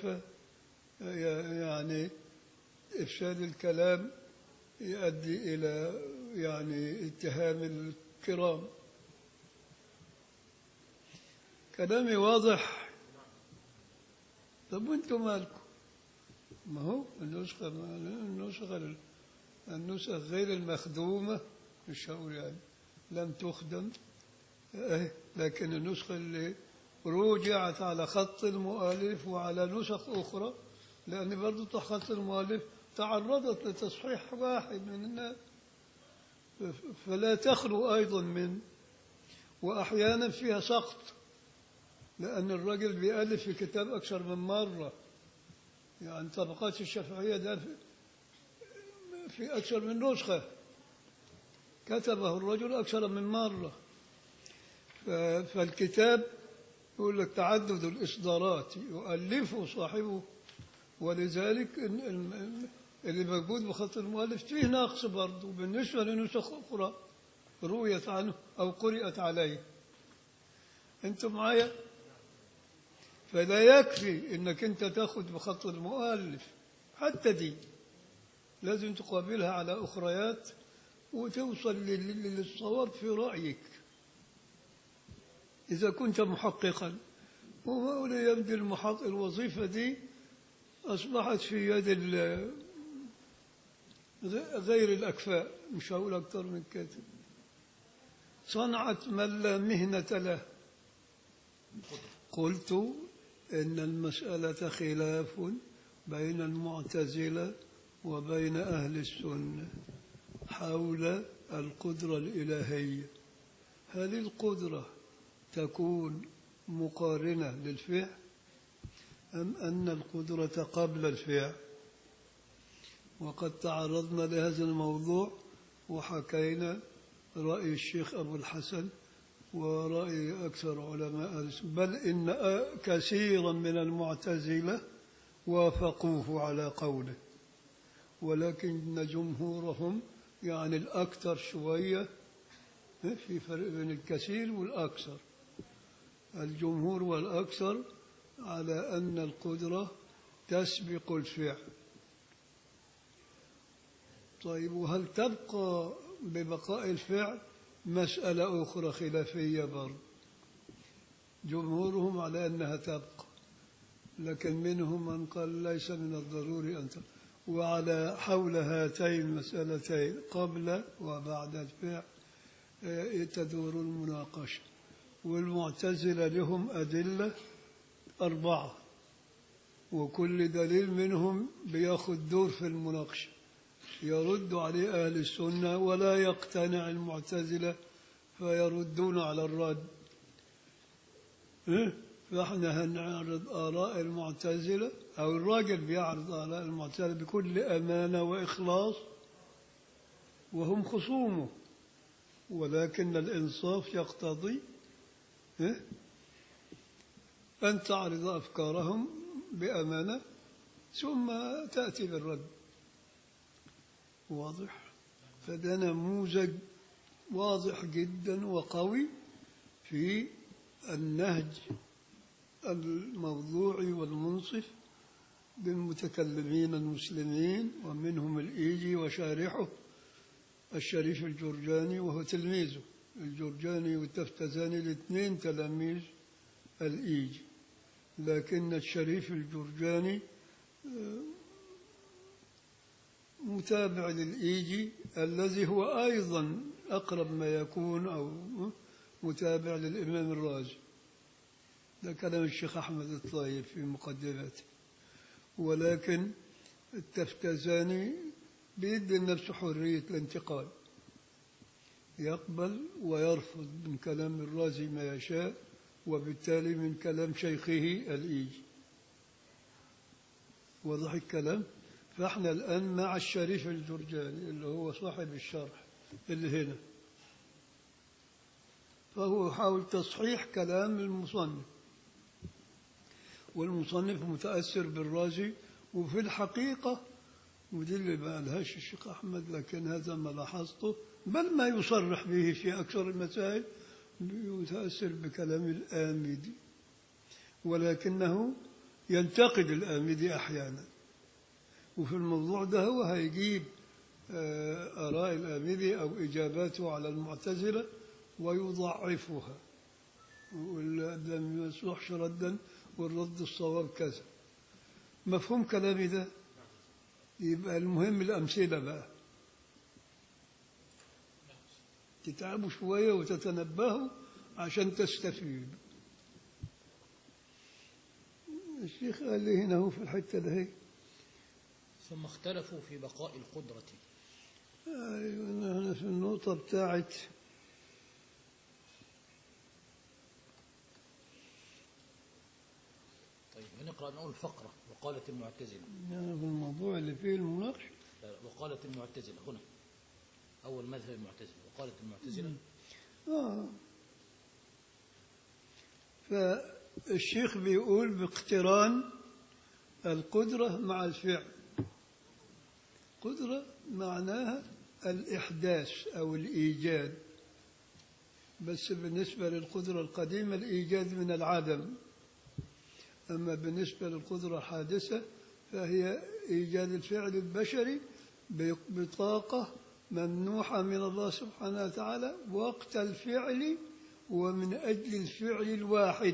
يعني إفساد الكلام يؤدي إلى يعني اتهام الكرام كلامي واضح طب وانتم مالكم ما هو النسخة النسخة النسخ غير المخدومة مش هقول يعني لم تخدم اه لكن النسخة اللي رجعت على خط المؤلف وعلى نسخ أخرى لأن برضو خط المؤلف تعرضت لتصحيح واحد من الناس فلا تخلو أيضا من وأحيانا فيها سقط لأن الرجل بيألف في كتاب أكثر من مرة يعني طبقات الشافعية ده في- في أكثر من نسخة كتبه الرجل أكثر من مرة ف- فالكتاب يقول لك تعدد الإصدارات يؤلفه صاحبه ولذلك ال- ال- اللي موجود بخط المؤلف فيه نقص برضه بالنسبة لنسخ أخرى رويت عنه أو قرأت عليه أنتم معايا فلا يكفي انك انت تاخذ بخط المؤلف حتى دي لازم تقابلها على اخريات وتوصل لل- لل- للصواب في رايك اذا كنت محققا ولا يبدو المحقق الوظيفه دي اصبحت في يد ال- غ- غير الاكفاء مش هقول اكتر من كده صنعت من لا مهنه له قلت إن المسألة خلاف بين المعتزلة وبين أهل السنة حول القدرة الإلهية هل القدرة تكون مقارنة للفعل أم أن القدرة قبل الفعل وقد تعرضنا لهذا الموضوع وحكينا رأي الشيخ أبو الحسن ورأي أكثر علماء أهل السنة بل إن أ- كثيرا من المعتزلة وافقوه على قوله ولكن جمهورهم يعني الأكثر شوية في فرق بين الكثير والأكثر الجمهور والأكثر على أن القدرة تسبق الفعل طيب وهل تبقى ببقاء الفعل مسألة أخرى خلافية برضه جمهورهم على أنها تبقى لكن منهم من قال ليس من الضروري أن تبقى وعلى حول هاتين المسألتين قبل وبعد الفعل آه، تدور المناقشة والمعتزلة لهم أدلة أربعة وكل دليل منهم بياخد دور في المناقشة يرد عليه أهل السنة ولا يقتنع المعتزلة فيردون على الرد إيه؟ فاحنا هنعرض آراء المعتزلة أو الراجل بيعرض آراء المعتزلة بكل أمانة وإخلاص وهم خصومه ولكن الإنصاف يقتضي إيه؟ أن تعرض أفكارهم بأمانة ثم تأتي بالرد واضح فده نموذج واضح جدا وقوي في النهج الموضوعي والمنصف بالمتكلمين المسلمين ومنهم الإيجي وشارحه الشريف الجرجاني وهو تلميذه الجرجاني والتفتزاني الاثنين تلاميذ الإيجي لكن الشريف الجرجاني متابع للإيجي الذي هو أيضا أقرب ما يكون أو متابع للإمام الرازي ده كلام الشيخ أحمد الطيب في مقدمته ولكن التفتزاني بيدي لنفسه حرية الانتقال يقبل ويرفض من كلام الرازي ما يشاء وبالتالي من كلام شيخه الإيجي واضح الكلام فاحنا الآن مع الشريف الجرجاني اللي هو صاحب الشرح اللي هنا فهو يحاول تصحيح كلام المصنف والمصنف متأثر بالرازي وفي الحقيقة ودي اللي ما قالهاش الشيخ أحمد لكن هذا ما لاحظته بل ما يصرح به في أكثر المسائل يتأثر بكلام الآمدي ولكنه ينتقد الآمدي أحيانا وفي الموضوع ده هو هيجيب آه، آراء الآمدي أو إجاباته على المعتزلة ويضعفها ويقول ده ما يصلحش ردا والرد الصواب كذا مفهوم كلامي ده يبقى المهم الأمثلة بقى تتعبوا شوية وتتنبهوا عشان تستفيدوا الشيخ قال لي هنا هو في الحتة ده هي ثم اختلفوا في بقاء القدرة أيوة أنا في النقطة بتاعت طيب هنا نقرأ نقول فقرة وقالت المعتزلة يعني في الموضوع اللي فيه المناقشة لا، وقالت المعتزلة هنا أول مذهب المعتزلة وقالت المعتزلة آه. فالشيخ بيقول باقتران القدرة مع الفعل قدرة معناها الإحداث أو الإيجاد بس بالنسبة للقدرة القديمة الإيجاد من العدم أما بالنسبة للقدرة الحادثة فهي إيجاد الفعل البشري بطاقة ممنوحة من الله سبحانه وتعالى وقت الفعل ومن أجل الفعل الواحد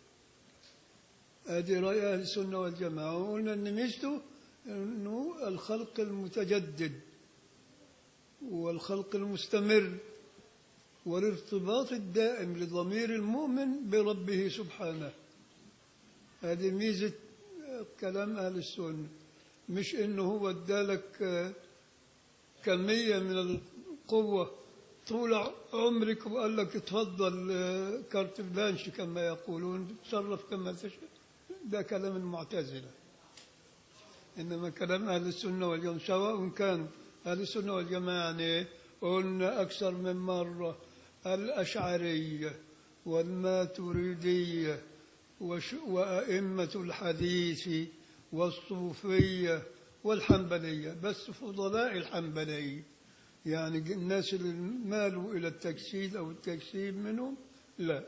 هذه رأي أهل السنة والجماعة وقلنا أن ميزته أنه الخلق المتجدد والخلق المستمر والارتباط الدائم لضمير المؤمن بربه سبحانه هذه ميزة كلام أهل السنة مش إنه هو ادالك آه، كمية من القوة طول عمرك وقال لك اتفضل آه، كارت بلانش كما يقولون تصرف كما تشاء ده كلام المعتزلة إنما كلام أهل السنة والجماعة سواء كان أهل السنة والجماعة يعني قلنا أكثر من مرة الأشعرية والماتريدية وش- وأئمة الحديث والصوفية والحنبلية بس فضلاء الحنبلية يعني الناس اللي مالوا إلى التجسيد أو التجسيد منهم لا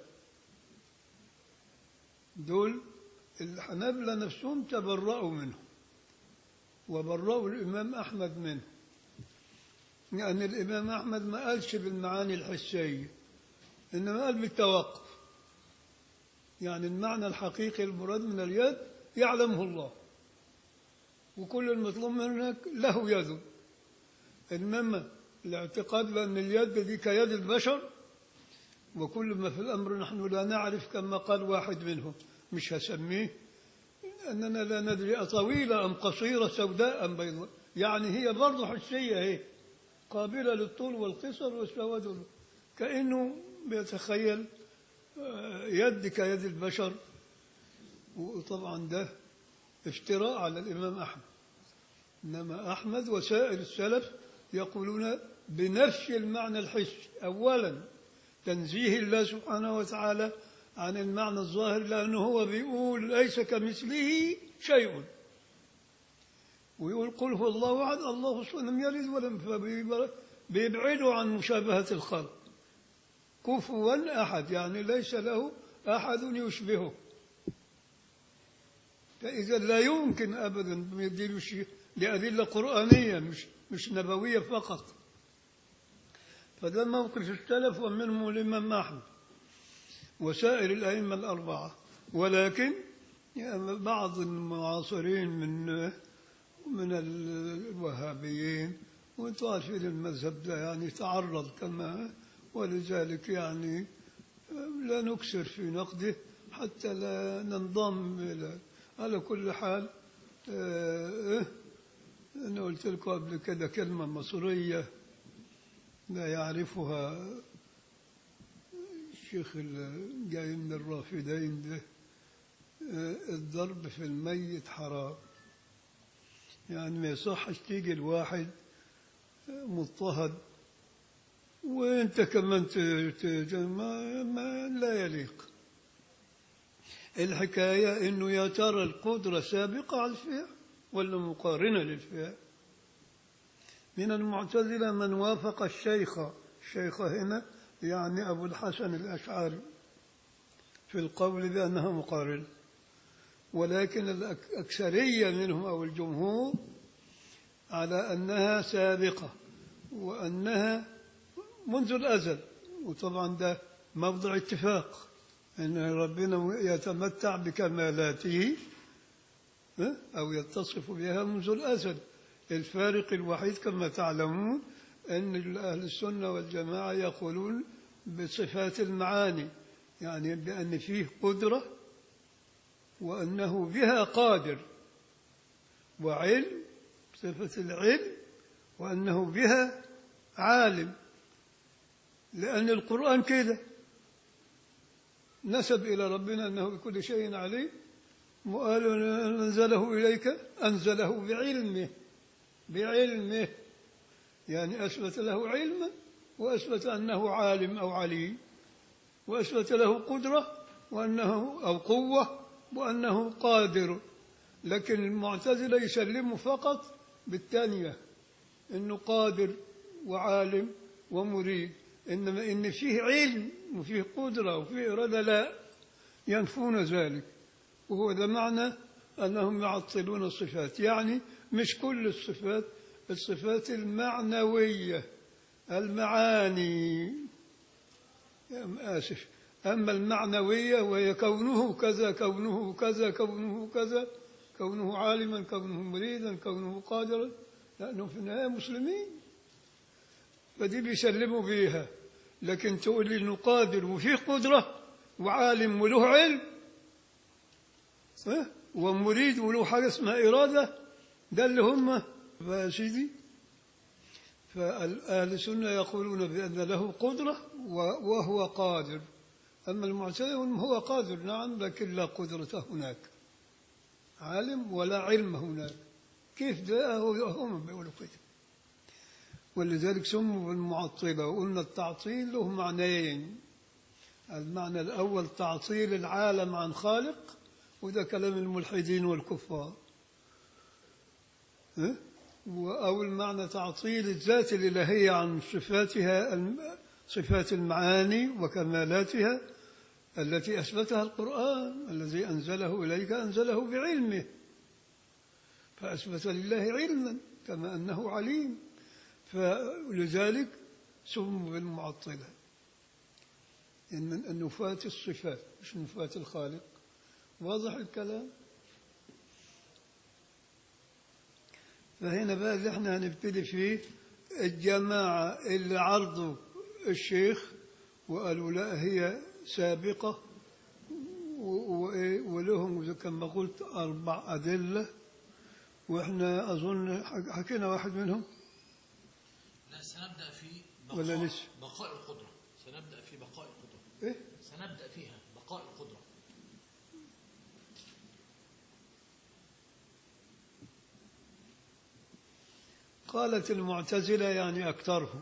دول الحنابلة نفسهم تبرأوا منه وبرأوا الإمام أحمد منه يعني الإمام أحمد ما قالش بالمعاني الحسية إنما قال بالتوقف يعني المعنى الحقيقي المراد من اليد يعلمه الله وكل المطلوب منك له يد إنما الاعتقاد بأن اليد دي كيد البشر وكل ما في الأمر نحن لا نعرف كما قال واحد منهم مش هسميه أننا لا ندري أطويلة أم قصيرة سوداء أم بيضاء يعني هي برضه حسية هي قابلة للطول والقصر والسواد وال- كأنه بيتخيل آه، يد كيد البشر وطبعا ده افتراء على الإمام أحمد إنما أحمد وسائر السلف يقولون بنفي المعنى الحسي أولا تنزيه الله سبحانه وتعالى عن المعنى الظاهر لأنه هو بيقول ليس كمثله شيء ويقول قل هو الله أحد الله الصمد لم يلد ولم فبيبر- بيبعدوا عن مشابهة الخلق كفوا أحد يعني ليس له أحد يشبهه فإذا لا يمكن أبدا يديله شيء لأدلة قرآنية مش مش نبوية فقط فده موقف السلف ومنهم الإمام أحمد وسائر الأئمة الأربعة ولكن يعني بعض المعاصرين من من الوهابيين وانتم عارفين المذهب ده يعني تعرض كما ولذلك يعني لا نكسر في نقده حتى لا ننضم إلى على كل حال آه، أنا قلت لكم قبل كده كلمة مصرية لا يعرفها الشيخ اللي جاي من الرافدين ده آه، الضرب في الميت حرام يعني ما يصحش تيجي الواحد مضطهد وانت كمان ت- ت- ما, ما لا يليق الحكاية انه يا ترى القدرة سابقة على الفعل ولا مقارنة للفعل من المعتزلة من وافق الشيخ الشيخ هنا يعني أبو الحسن الأشعري في القول بأنها مقارنة ولكن الأكثرية منهم أو الجمهور على أنها سابقة وأنها منذ الأزل وطبعا ده موضع اتفاق أن ربنا يتمتع بكمالاته ها؟ أو يتصف بها منذ الأزل الفارق الوحيد كما تعلمون أن أهل السنة والجماعة يقولون بصفات المعاني يعني بأن فيه قدرة وأنه بها قادر وعلم صفة العلم وأنه بها عالم لأن القرآن كده نسب إلى ربنا أنه بكل شيء عليم وقالوا أنزله إليك أنزله بعلمه بعلمه يعني أثبت له علما وأثبت أنه عالم أو عليم وأثبت له قدرة وأنه أو قوة وأنه قادر لكن المعتزلة يسلموا فقط بالثانية أنه قادر وعالم ومريد إنما إن فيه علم وفيه قدرة وفيه إرادة لا ينفون ذلك وهو ده معنى أنهم يعطلون الصفات يعني مش كل الصفات الصفات المعنوية المعاني آسف أما المعنوية وهي كونه كذا كونه كذا كونه كذا كونه عالما كونه مريدا كونه قادرا لأنهم في النهاية مسلمين فدي بيسلموا بيها لكن تقول لي انه قادر وفيه قدرة وعالم وله علم ها؟ ومريد وله حاجة اسمها إرادة ده اللي هم يا سيدي فأهل السنة يقولون بأن له قدرة وهو قادر أما المعتزلة يقولون هو قادر نعم لكن لا قدرة هناك عالم ولا علم هناك كيف ده هم بيقولوا كده ولذلك سموا بالمعطلة وقلنا التعطيل له معنيين المعنى الأول تعطيل العالم عن خالق وده كلام الملحدين والكفار ها؟ أو المعنى تعطيل الذات الإلهية عن صفاتها صفات المعاني وكمالاتها التي أثبتها القرآن الذي أنزله إليك أنزله بعلمه فأثبت لله علما كما أنه عليم فلذلك سموا بالمعطلة إن نفاة الصفات مش نفاة الخالق واضح الكلام فهنا بقى اللي احنا هنبتدي فيه الجماعة اللي عرضوا الشيخ وقالوا لا هي سابقة ولهم كما قلت أربع أدلة وإحنا أظن حكينا واحد منهم لا سنبدأ في بقاء, ولا لسه؟ بقاء القدرة سنبدأ في بقاء القدرة إيه؟ سنبدأ فيها بقاء القدرة قالت المعتزلة يعني أكثرهم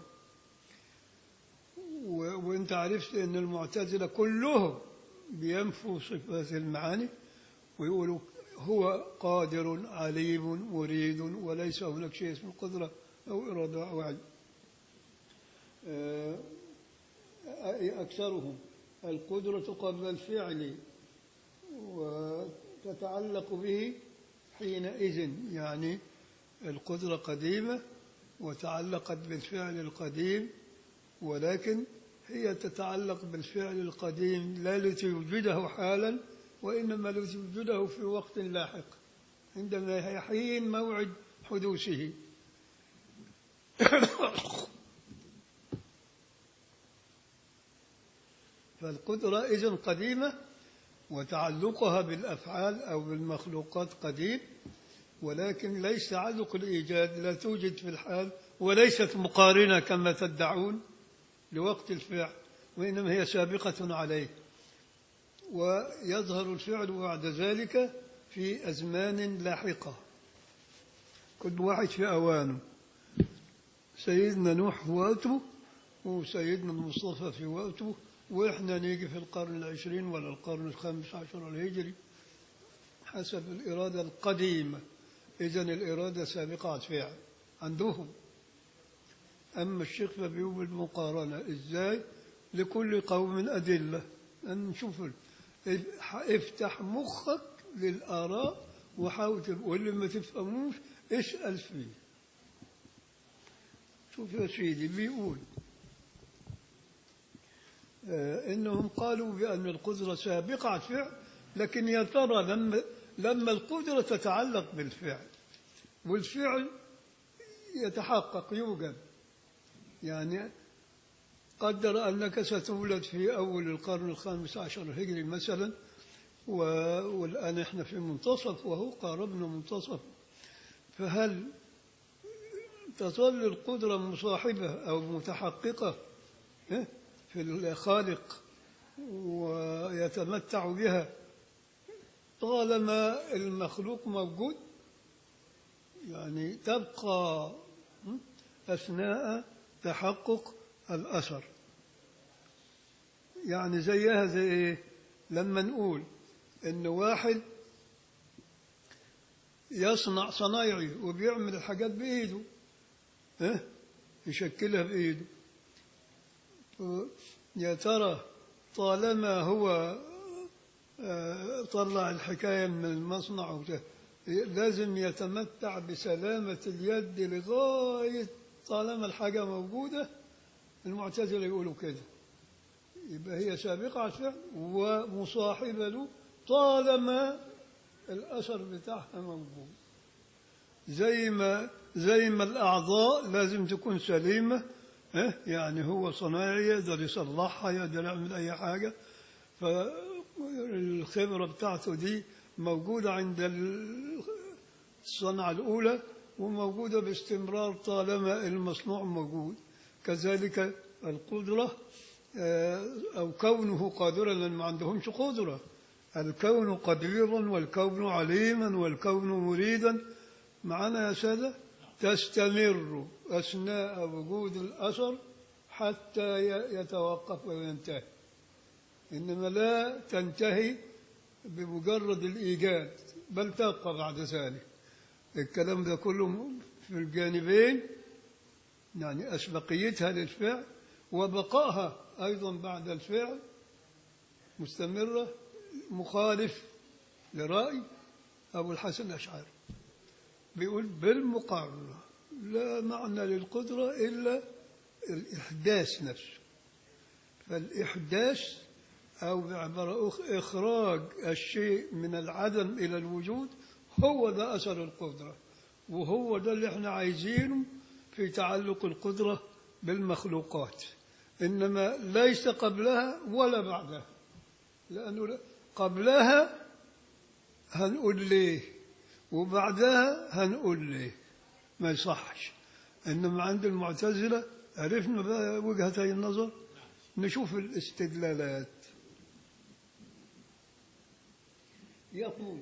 و- وانت عرفت ان المعتزلة كلهم بينفوا صفات المعاني ويقولوا هو قادر عليم مريد وليس هناك شيء اسمه قدرة أو إرادة أو علم آه، أكثرهم القدرة قبل الفعل وتتعلق به حينئذ يعني القدرة قديمة وتعلقت بالفعل القديم ولكن هي تتعلق بالفعل القديم لا لتوجده حالا وإنما لتوجده في وقت لاحق عندما يحين موعد حدوثه فالقدرة إذن قديمة وتعلقها بالأفعال أو بالمخلوقات قديم ولكن ليس تعلق الإيجاد لا توجد في الحال وليست مقارنة كما تدعون لوقت الفعل وإنما هي سابقة عليه ويظهر الفعل بعد ذلك في أزمان لاحقة كل واحد في أوانه سيدنا نوح في وقته وسيدنا المصطفى في وقته وإحنا نيجي في القرن العشرين ولا القرن الخامس عشر الهجري حسب الإرادة القديمة إذن الإرادة سابقة فعل عندهم أما الشيخ فبيقول بالمقارنة إزاي لكل قوم أدلة أن نشوف ال- افتح مخك للآراء وحاول تف- واللي ما تفهموش اسأل فيه شوف يا سيدي بيقول آه إنهم قالوا بأن القدرة سابقة فعل لكن يا ترى لما لما القدرة تتعلق بالفعل والفعل يتحقق يوجد يعني قدر أنك ستولد في أول القرن الخامس عشر الهجري مثلا و- والآن إحنا في منتصف وهو قاربنا منتصف فهل تظل القدرة مصاحبة أو متحققة إيه؟ في الخالق ويتمتع بها طالما المخلوق موجود يعني تبقى م? أثناء تحقق الأثر يعني زيها زي إيه لما نقول إن واحد يصنع صنايعي وبيعمل الحاجات بإيده ها يشكلها بإيده يا ترى طالما هو آه، طلع الحكاية من المصنع وده، لازم يتمتع بسلامة اليد لغاية طالما الحاجة موجودة المعتزلة يقولوا كده يبقى هي سابقة على الفعل ومصاحبة له طالما الأثر بتاعها موجود زي ما زي ما الأعضاء لازم تكون سليمة ها؟ يعني هو صنايعي يقدر يصلحها يقدر يعمل أي حاجة فالخبرة بتاعته دي موجودة عند الصنعة الأولى وموجودة باستمرار طالما المصنوع موجود كذلك القدرة آه، أو كونه قادرا لأن ما عندهمش قدرة الكون قديرا والكون عليما والكون مريدا معنا يا سادة تستمر أثناء وجود الأثر حتى ي- يتوقف وينتهي إنما لا تنتهي بمجرد الإيجاد بل تبقى بعد ذلك الكلام ده كله في الجانبين يعني أسبقيتها للفعل وبقائها أيضا بعد الفعل مستمرة مخالف لرأي أبو الحسن الأشعري بيقول بالمقارنة لا معنى للقدرة إلا الإحداث نفسه فالإحداث أو بعبارة أخ إخراج الشيء من العدم إلى الوجود هو ده أثر القدرة وهو ده اللي احنا عايزينه في تعلق القدرة بالمخلوقات إنما ليس قبلها ولا بعدها لأنه لا- قبلها هنقول ليه وبعدها هنقول ليه ما يصحش إنما عند المعتزلة عرفنا بقى وجهتي النظر نشوف الاستدلالات يقول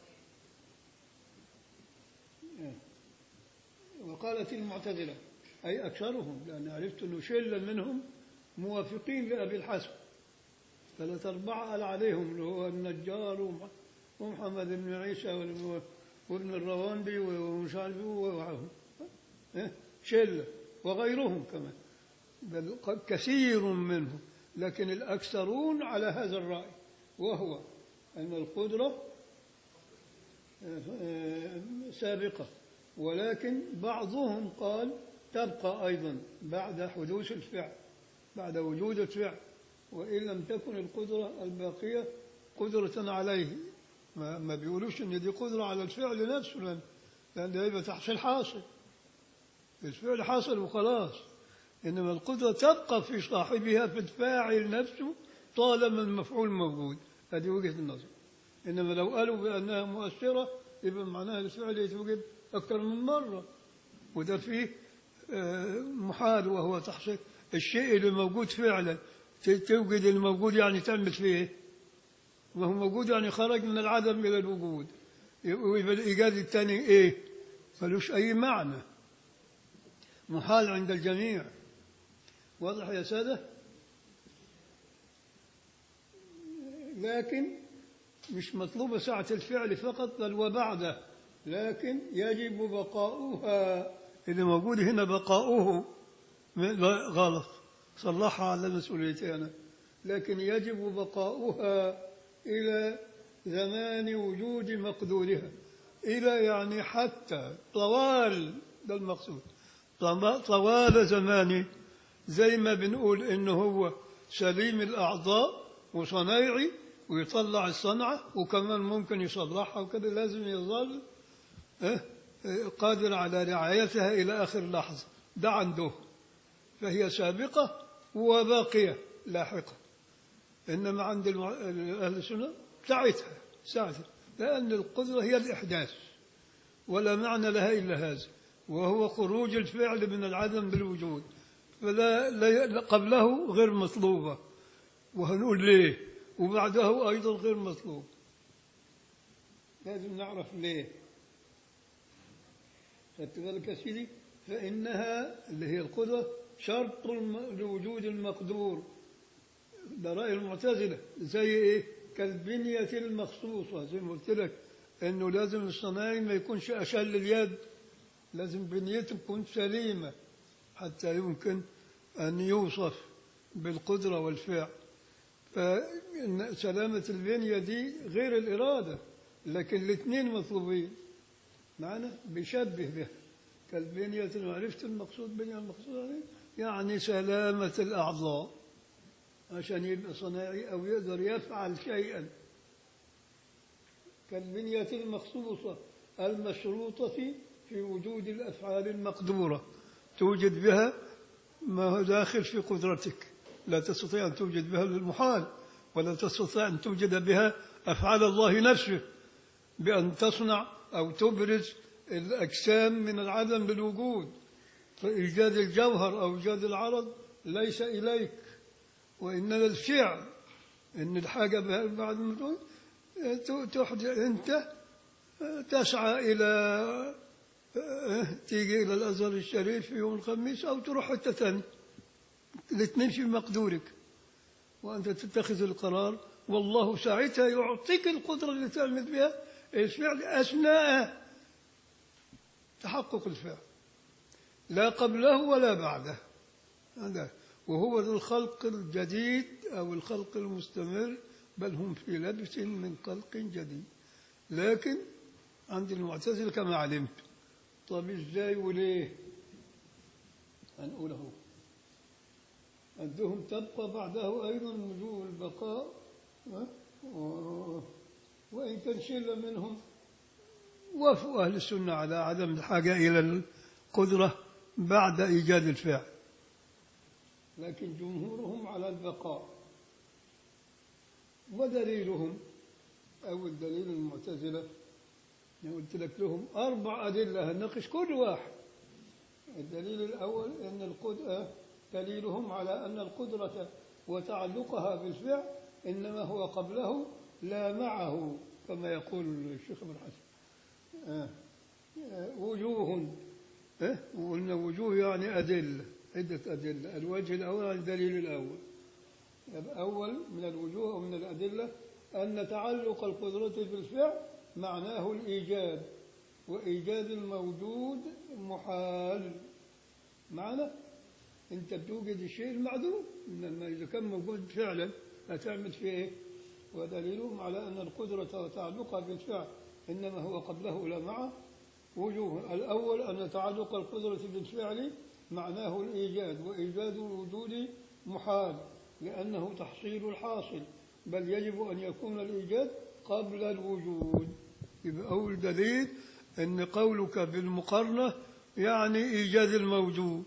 وقالت المعتزلة أي أكثرهم لأن عرفت أنه شلة منهم موافقين لأبي الحسن ثلاثة أربعة قال عليهم اللي هو النجار ومح- ومحمد بن عيسى وال- وابن الرواندي ومش عارف ومعهم شلة وغيرهم كمان بل قد كثير منهم لكن الأكثرون على هذا الرأي وهو أن القدرة آه، آه، سابقة ولكن بعضهم قال تبقى أيضا بعد حدوث الفعل بعد وجود الفعل وإن لم تكن القدرة الباقية قدرة عليه ما, ما بيقولوش إن دي قدرة على الفعل نفسه لأن لأن ده يبقى تحصيل حاصل الفعل حصل وخلاص إنما القدرة تبقى في صاحبها في الفاعل نفسه طالما المفعول موجود هذه وجهة النظر إنما لو قالوا بأنها مؤثرة يبقى معناها الفعل يتوجد أكثر من مرة وده فيه آه، محال وهو تحصيل الشيء اللي موجود فعلا ت- توجد الموجود يعني تعمل فيه إيه؟ ما هو موجود يعني خرج من العدم إلى الوجود ويبقى الإيجاد الثاني إيه؟ ملوش أي معنى محال عند الجميع واضح يا سادة لكن مش مطلوبة ساعة الفعل فقط بل وبعده لكن يجب بقاؤها اللي موجود هنا بقاؤه لا غلط صلحها على مسؤوليتي أنا لكن يجب بقاؤها إلى زمان وجود مقدورها إلى يعني حتى طوال ده المقصود طم- طوال زمانه زي ما بنقول إنه هو سليم الأعضاء وصنايعي ويطلع الصنعة وكمان ممكن يصلحها وكده لازم يظل إيه؟ إيه، قادر على رعايتها إلى آخر لحظة ده عنده فهي سابقة وباقية لاحقة إنما عند المع... أهل السنة ساعتها ساعتها لأن القدرة هي الإحداث ولا معنى لها إلا هذا وهو خروج الفعل من العدم بالوجود فلا لا قبله غير مطلوبة وهنقول ليه وبعده أيضا غير مطلوب لازم نعرف ليه خدت بالك يا سيدي فإنها اللي هي القدرة شرط الم- لوجود المقدور ده رأي المعتزلة زي إيه كالبنية المخصوصة زي ما قلت لك إنه لازم الصنايعي ما يكونش أشل اليد لازم بنيته تكون سليمة حتى يمكن أن يوصف بالقدرة والفعل فإن سلامة البنية دي غير الإرادة لكن الاثنين مطلوبين معنا بيشبه به كالبنية عرفت المقصود بنية المقصود عليه يعني سلامة الأعضاء عشان يبقى صناعي أو يقدر يفعل شيئا كالبنية المخصوصة المشروطة في وجود الأفعال المقدورة توجد بها ما هو داخل في قدرتك لا تستطيع أن توجد بها المحال ولا تستطيع أن توجد بها أفعال الله نفسه بأن تصنع أو تبرز الأجسام من العدم للوجود فإيجاد الجوهر أو إيجاد العرض ليس إليك وإنما الفعل إن الحاجة بعد ما تقول تحدث أنت تسعى إلى تيجي إلى الأزهر الشريف في يوم الخميس أو تروح حتة ثانية الاثنين في مقدورك وأنت تتخذ القرار والله ساعتها يعطيك القدرة اللي تعمل بها الفعل أثناء تحقق الفعل لا قبله ولا بعده هذا وهو الخلق الجديد أو الخلق المستمر بل هم في لبس من خلق جديد لكن عند المعتزلة كما علمت طب ازاي وليه هنقوله عندهم تبقى بعده أيضا وجوه البقاء ها؟ و- وإن كان شلة منهم وافقوا أهل السنة على عدم الحاجة إلى القدرة بعد إيجاد الفعل لكن جمهورهم على البقاء ودليلهم أو الدليل المعتزلة أنا قلت لك لهم أربع أدلة هنناقش كل واحد الدليل الأول أن القدرة دليلهم على أن القدرة وتعلقها بالفعل إنما هو قبله لا معه كما يقول الشيخ ابن حسن آه. آه. وجوه إيه؟ وقلنا وجوه يعني أدلة عدة أدلة الوجه الأول عن الدليل الأول الأول من الوجوه أو من الأدلة أن تعلق القدرة بالفعل معناه الإيجاد وإيجاد الموجود محال معنى أنت بتوجد الشيء المعدوم إنما إذا كان موجود فعلا هتعمل فيه إيه؟ ودليلهم على أن القدرة وتعلقها بالفعل إنما هو قبله لا معه وجوه الأول أن تعلق القدرة بالفعل معناه الإيجاد وإيجاد الوجود محال لأنه تحصيل الحاصل بل يجب أن يكون الإيجاد قبل الوجود يبقى أول دليل أن قولك بالمقارنة يعني إيجاد الموجود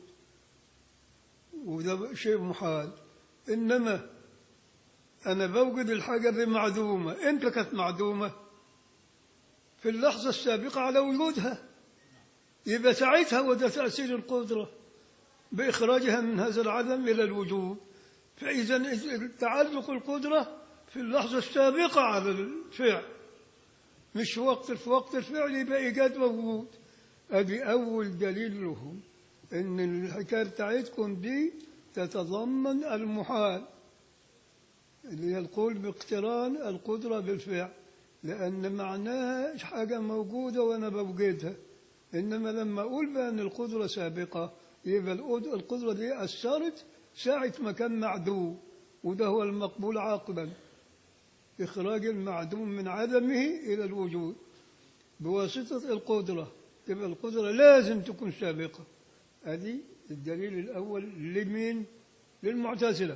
وده شيء محال إنما أنا بوجد الحاجة بمعدومة إمتى كانت معدومة في اللحظة السابقة على وجودها يبقى ساعتها وده تأثير القدرة بإخراجها من هذا العدم إلى الوجود فإذا تعلق القدرة في اللحظة السابقة على الفعل مش وقت في وقت الفعل يبقى إيجاد وجود أدي أول دليل لهم إن الحكاية بتاعتكم دي تتضمن المحال اللي هي القول باقتران القدرة بالفعل لأن معناها حاجة موجودة وأنا بوجدها إنما لما أقول بأن القدرة سابقة يبقى القد- القدرة دي أثرت ساعة ما كان معدوم وده هو المقبول عاقبا إخراج المعدوم من عدمه إلى الوجود بواسطة القدرة تبقى القدرة لازم تكون سابقة هذه الدليل الأول لمين؟ للمعتزلة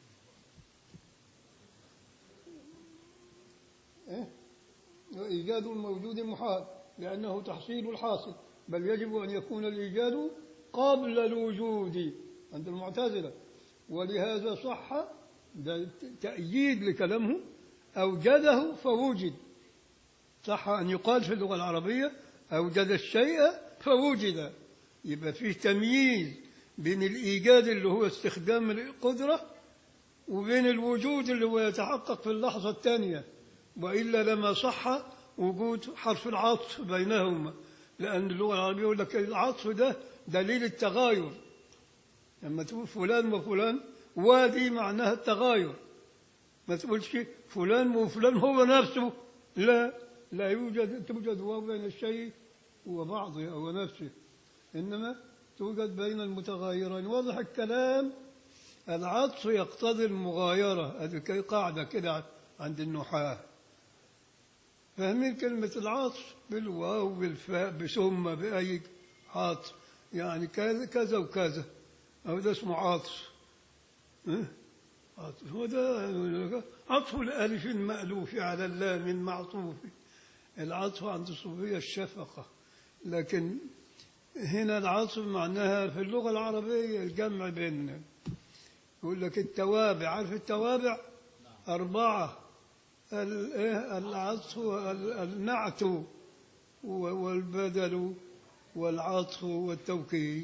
إيه؟ وإيجاد الموجود محال لأنه تحصيل الحاصل بل يجب أن يكون الإيجاد قبل الوجود عند المعتزلة ولهذا صح ده تأييد لكلامهم أوجده فوجد صح أن يقال في اللغة العربية أوجد الشيء فوجد يبقى فيه تمييز بين الإيجاد اللي هو استخدام القدرة وبين الوجود اللي هو يتحقق في اللحظة الثانية وإلا لما صح وجود حرف العطف بينهما لأن اللغة العربية يقول لك العطف ده دليل التغاير لما تقول فلان وفلان وادي معناها التغاير ما تقولش فلان وفلان هو نفسه لا لا يوجد توجد واو بين الشيء وبعضه أو نفسه إنما توجد بين المتغايرين واضح الكلام العطف يقتضي المغايرة هذه قاعدة كده عند النحاة فاهمين كلمة العطف بالواو بالفاء بثم بأي عطف يعني كذا كذا وكذا أو ده اسمه عطف ها؟ عطف هو ده عطف الألف المألوف على اللام المعطوف العطف عند الصوفية الشفقة لكن هنا العطف معناها في اللغة العربية الجمع بين يقول لك التوابع عارف التوابع أربعة ال- إيه؟ العطف وال- النعت و- والبدل والعطف والتوكيد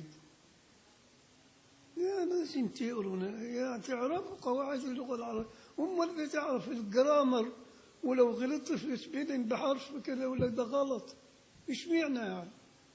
يا ناس تقرون يا تعرفوا قواعد اللغة العربية هم اللي بتعرف الجرامر ولو غلطت في سبيلنج بحرف كده يقول لك ده غلط ايش معنى يعني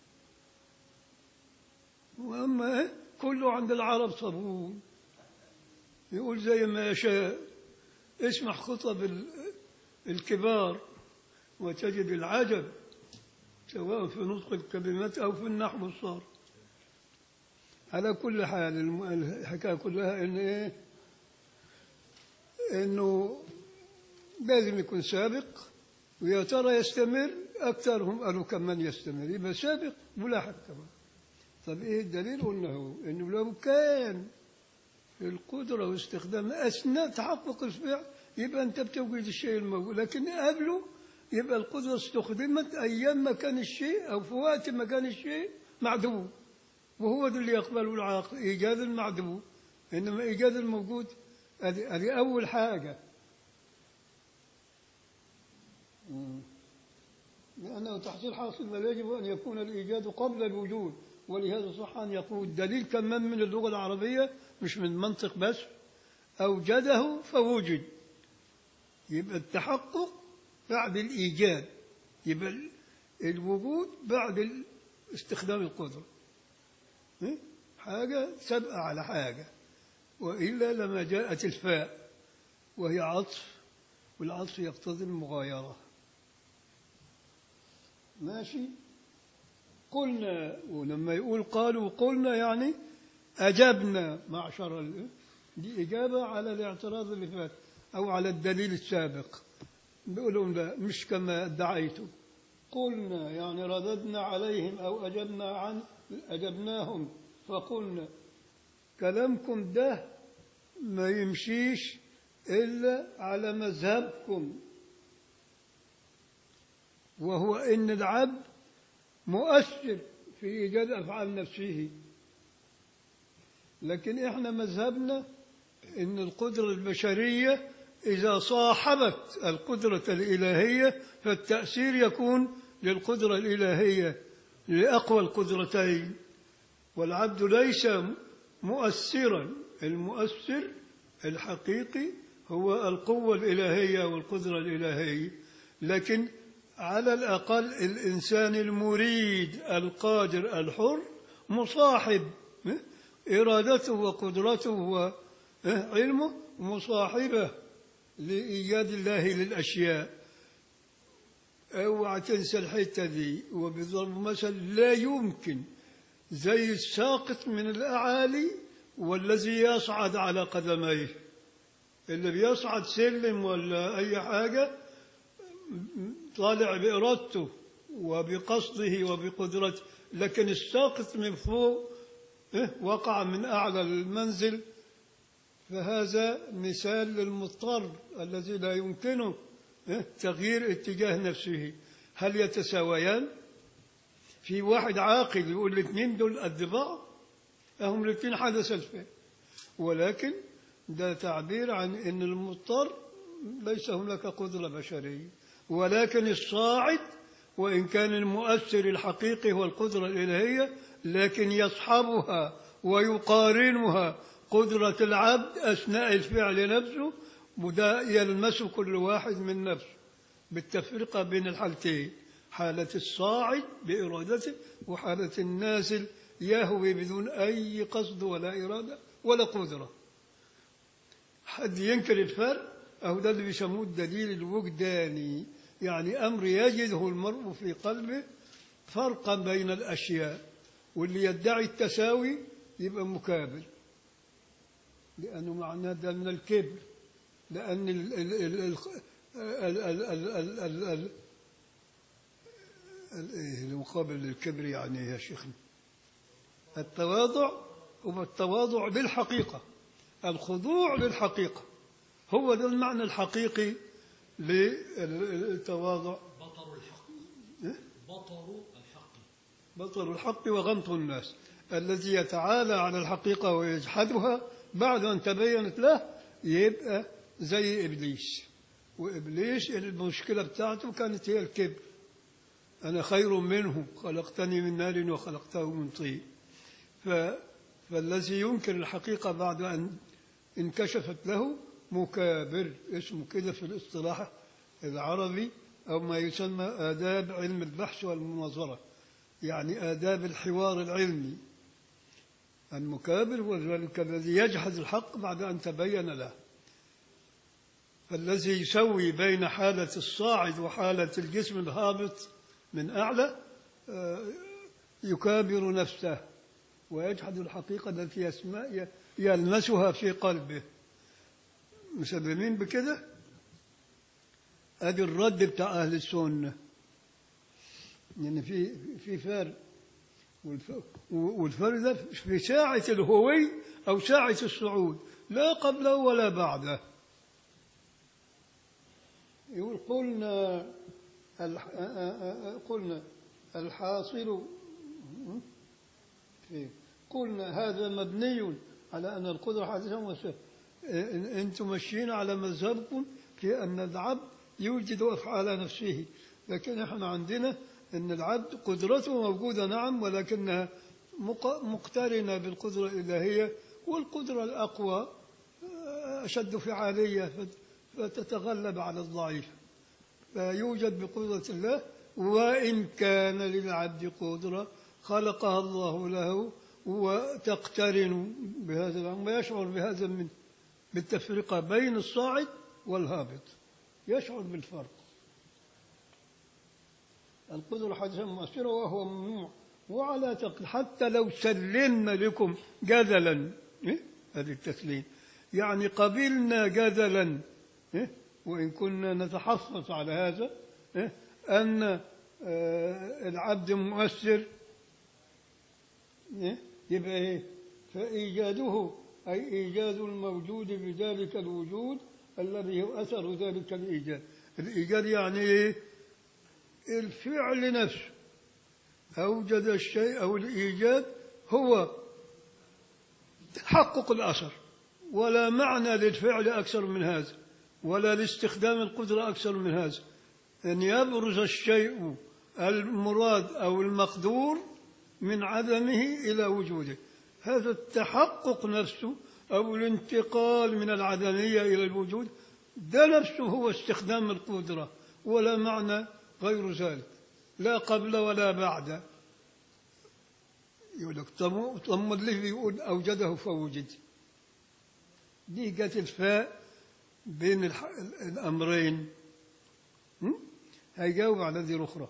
واما إيه؟ كله عند العرب صابون يقول زي ما يشاء اسمع خطب ال- الكبار وتجد العجب سواء في نطق الكلمات أو في النحو الصار على كل حال الم- الحكاية كلها إن إيه إنه لازم يكون سابق ويا ترى يستمر أكثرهم قالوا كمان يستمر يبقى سابق ملاحق كمان طب إيه الدليل قلنا هو إنه لو كان القدرة واستخدام أثناء تحقق الفعل يبقى أنت بتوجد الشيء الموجود لكن قبله يبقى القدرة استخدمت أيام ما كان الشيء أو في وقت ما كان الشيء معدوم وهو ده اللي يقبله العاقل إيجاد المعدوم إنما إيجاد الموجود هذه هذه أول حاجة مم. لأنه تحصيل حاصل ما يجب أن يكون الإيجاد قبل الوجود ولهذا صح أن يقول الدليل كمان من اللغة العربية مش من منطق بس أوجده فوجد يبقى التحقق بعد الإيجاد يبقى ال- الوجود بعد ال- استخدام القدرة إيه؟ حاجة سابقة على حاجة وإلا لما جاءت الفاء وهي عطف والعطف يقتضي المغايرة ماشي قلنا ولما يقول قالوا قلنا يعني أجبنا معشر ال- دي إجابة على الاعتراض اللي فات أو على الدليل السابق بيقولون لا مش كما ادعيتم قلنا يعني رددنا عليهم أو أجبنا عن أجبناهم فقلنا كلامكم ده ما يمشيش إلا على مذهبكم وهو إن العبد مؤثر في إيجاد أفعال نفسه لكن إحنا مذهبنا إن القدرة البشرية إذا صاحبت القدرة الإلهية فالتأثير يكون للقدرة الإلهية لأقوى القدرتين والعبد ليس مؤثرا المؤثر الحقيقي هو القوة الإلهية والقدرة الإلهية لكن على الأقل الإنسان المريد القادر الحر مصاحب إرادته وقدرته وعلمه مصاحبة لإيجاد الله للأشياء اوعى تنسى الحتة دي وبضرب مثل لا يمكن زي الساقط من الأعالي والذي يصعد على قدميه اللي بيصعد سلم ولا أي حاجة طالع بإرادته وبقصده وبقدرته لكن الساقط من فوق إيه، وقع من أعلى المنزل فهذا مثال للمضطر الذي لا يمكنه إيه، تغيير اتجاه نفسه هل يتساويان؟ في واحد عاقل يقول الاثنين دول قد بعض هم الاثنين حدث الفعل ولكن ده تعبير عن ان المضطر ليس هناك قدرة بشرية ولكن الصاعد وإن كان المؤثر الحقيقي هو القدرة الإلهية لكن يصحبها ويقارنها قدرة العبد أثناء الفعل نفسه وده يلمس كل واحد من نفسه بالتفرقة بين الحالتين حالة الصاعد بإرادته وحالة النازل يهوي بدون أي قصد ولا إرادة ولا قدرة حد ينكر الفرق أو ده اللي بيسموه الدليل الوجداني يعني أمر يجده المرء في قلبه فرقا بين الأشياء واللي يدعي التساوي يبقى مكابر لأنه معناه ده من الكبر لأن ال ال ال ال ال ال ال ال ال ال ال إيه المقابل للكبر يعني إيه يا شيخنا التواضع هو التواضع بالحقيقة الخضوع للحقيقة هو ده المعنى الحقيقي للتواضع بطر الحق إيه؟ بطر الحق بطر الحق وغمط الناس الذي يتعالى على الحقيقة ويجحدها بعد أن تبينت له يبقى زي إبليس وإبليس المشكلة بتاعته كانت هي الكبر أنا خير منه خلقتني من نار وخلقته من طين ف... فالذي ينكر الحقيقة بعد أن انكشفت له مكابر اسمه كده في الاصطلاح العربي أو ما يسمى آداب علم البحث والمناظرة يعني آداب الحوار العلمي المكابر هو ذلك الذي يجحد الحق بعد أن تبين له فالذي يسوي بين حالة الصاعد وحالة الجسم الهابط من أعلى آه، يكابر نفسه ويجحد الحقيقة التي يسمع يلمسها في قلبه مسببين بكده ادي الرد بتاع اهل السنه يعني في في فرق والف- والفرق ده في ساعة الهوي أو ساعة الصعود لا قبله ولا بعده يقول قلنا الح... آ- آ- آ- قلنا الحاصل في قلنا هذا مبني على أن القدرة حادثة وسبب أنتم ماشيين على مذهبكم في أن العبد يوجد أفعال نفسه لكن احنا عندنا أن العبد قدرته موجودة نعم ولكنها مق- مقترنة بالقدرة الإلهية والقدرة الأقوى آه، أشد فعالية فت- فتتغلب على الضعيف فيوجد بقدرة الله وإن كان للعبد قدرة خلقها الله له وتقترن بهذا الأمر ويشعر بهذا من بالتفرقة بين الصاعد والهابط يشعر بالفرق القدرة حادثة مؤثرة وهو ممنوع وعلى تق... حتى لو سلمنا لكم جدلا إيه؟ هذه التسليم يعني قبلنا جدلا إيه؟ وإن كنا نتحفظ على هذا إيه؟ أن آه، العبد مؤثر إيه؟ يبقى إيه؟ فإيجاده أي إيجاد الموجود بذلك الوجود الذي هو أثر ذلك الإيجاد الإيجاد يعني إيه؟ الفعل نفسه أوجد الشيء أو الإيجاد هو تحقق الأثر ولا معنى للفعل أكثر من هذا ولا لاستخدام القدرة أكثر من هذا أن يبرز الشيء المراد أو المقدور من عدمه إلى وجوده هذا التحقق نفسه أو الانتقال من العدمية إلى الوجود ده نفسه هو استخدام القدرة ولا معنى غير ذلك لا قبل ولا بعد يقول لك طب طب اللي بيقول أوجده فوجد دي جت الفاء بين الح... الأمرين م? هيجاوب على ذي الأخرى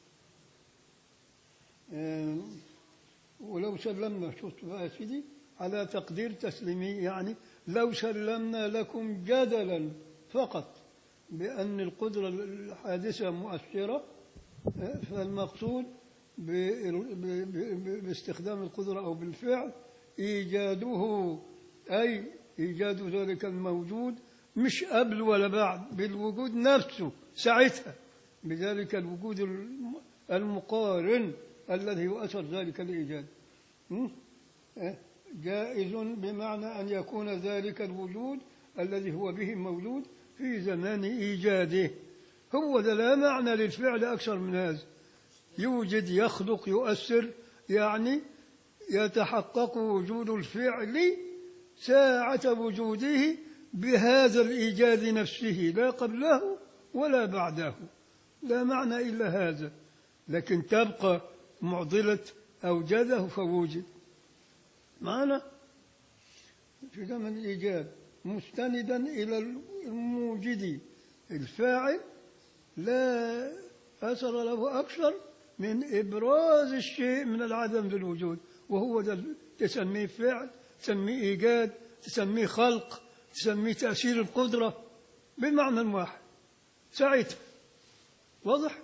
آه، ولو سلمنا شفت بقى يا سيدي على تقدير تسليمي يعني لو سلمنا لكم جدلا فقط بأن القدرة الحادثة مؤثرة آه، فالمقصود ب- ب- ب- باستخدام القدرة أو بالفعل إيجاده أي إيجاد ذلك الموجود مش قبل ولا بعد بالوجود نفسه ساعتها بذلك الوجود الم- المقارن الذي هو أثر ذلك الإيجاد م? آه، جائز بمعنى أن يكون ذلك الوجود الذي هو به موجود في زمان إيجاده هو ده لا معنى للفعل أكثر من هذا يوجد يخلق يؤثر يعني يتحقق وجود الفعل ساعة وجوده بهذا الإيجاد نفسه لا قبله ولا بعده لا معنى إلا هذا لكن تبقى معضلة أوجده فوجد معنى في زمن الإيجاد مستندا إلى الموجد الفاعل لا أثر له أكثر من إبراز الشيء من العدم للوجود وهو ده اللي تسميه فعل تسميه إيجاد تسميه خلق تسميه تأثير القدرة بمعنى واحد ساعتها واضح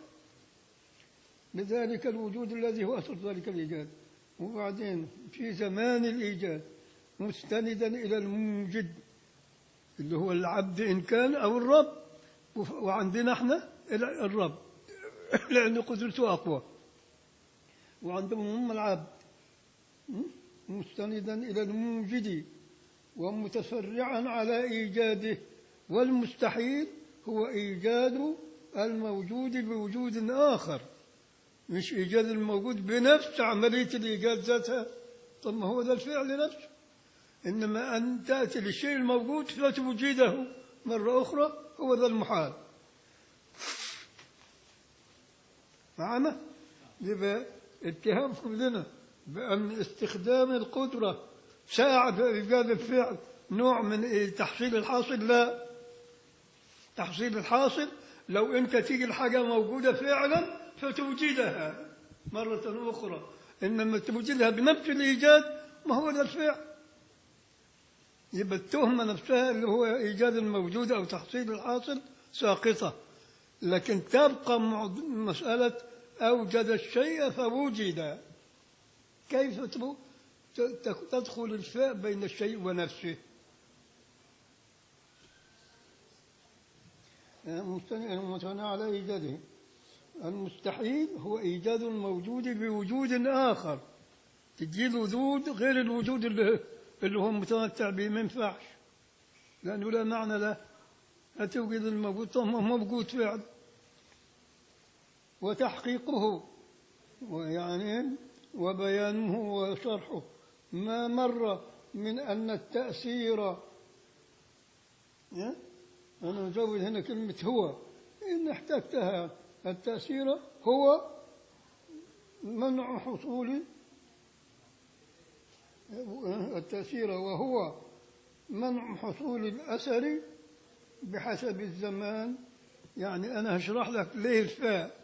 لذلك الوجود الذي هو أصل ذلك الإيجاد وبعدين في زمان الإيجاد مستندا إلى الموجد اللي هو العبد إن كان أو الرب وف- وعندنا احنا إلى الرب لأن قدرته أقوى وعندهم هم العبد م? مستندا إلى الموجد ومتفرعا على إيجاده والمستحيل هو إيجاد الموجود بوجود آخر مش إيجاد الموجود بنفس عملية الإيجاد ذاتها طب ما هو ده الفعل نفسه إنما أن تأتي للشيء الموجود فتوجده مرة أخرى هو ذا المحال معنا يبقى اتهامكم لنا بأن استخدام القدرة ساعد في إيجاد الفعل نوع من إيه؟ تحصيل الحاصل لا تحصيل الحاصل لو أنت تيجي الحاجة موجودة فعلا فتوجدها مرة أخرى إنما توجدها بنفس الإيجاد ما هو ده الفعل يبقى التهمة نفسها اللي هو إيجاد الموجود أو تحصيل الحاصل ساقطة لكن تبقى معض- مسألة أوجد الشيء فوجد كيف تبو- ت- ت- تدخل الفاء بين الشيء ونفسه مستنى على إيجاده المستحيل هو إيجاد الموجود بوجود آخر تجيل وجود غير الوجود اللي, اللي هو متمتع به ما ينفعش لأنه لا معنى له أتوجد الموجود طب ما هو موجود فعلا وتحقيقه ويعني وبيانه وشرحه ما مر من أن التأثير يا؟ أنا أزود هنا كلمة هو إن احتجتها التأثير هو منع حصول التأثير وهو منع حصول الأثر بحسب الزمان يعني أنا هشرح لك ليه الفاء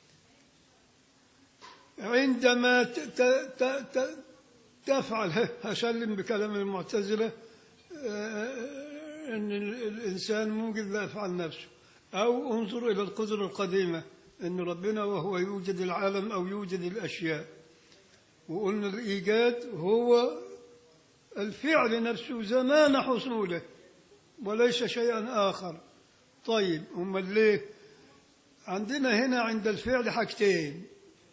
عندما ت- ت- ت- ت- تفعل هسلم بكلام المعتزلة آه، أن ال- الإنسان ممكن لا يفعل نفسه أو انظر إلى القدرة القديمة أن ربنا وهو يوجد العالم أو يوجد الأشياء وقلنا الإيجاد هو الفعل نفسه زمان حصوله وليس شيئا آخر طيب هم ليه عندنا هنا عند الفعل حاجتين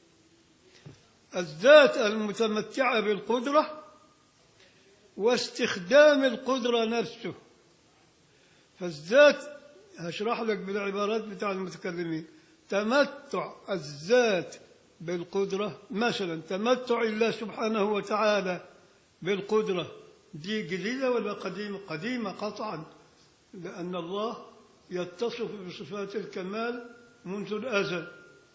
الذات المتمتعة بالقدرة واستخدام القدرة نفسه فالذات هشرح لك بالعبارات بتاع المتكلمين تمتع الذات بالقدرة مثلا تمتع الله سبحانه وتعالى بالقدرة دي جديدة ولا قديمة قديمة قطعا لأن الله يتصف بصفات الكمال منذ الأزل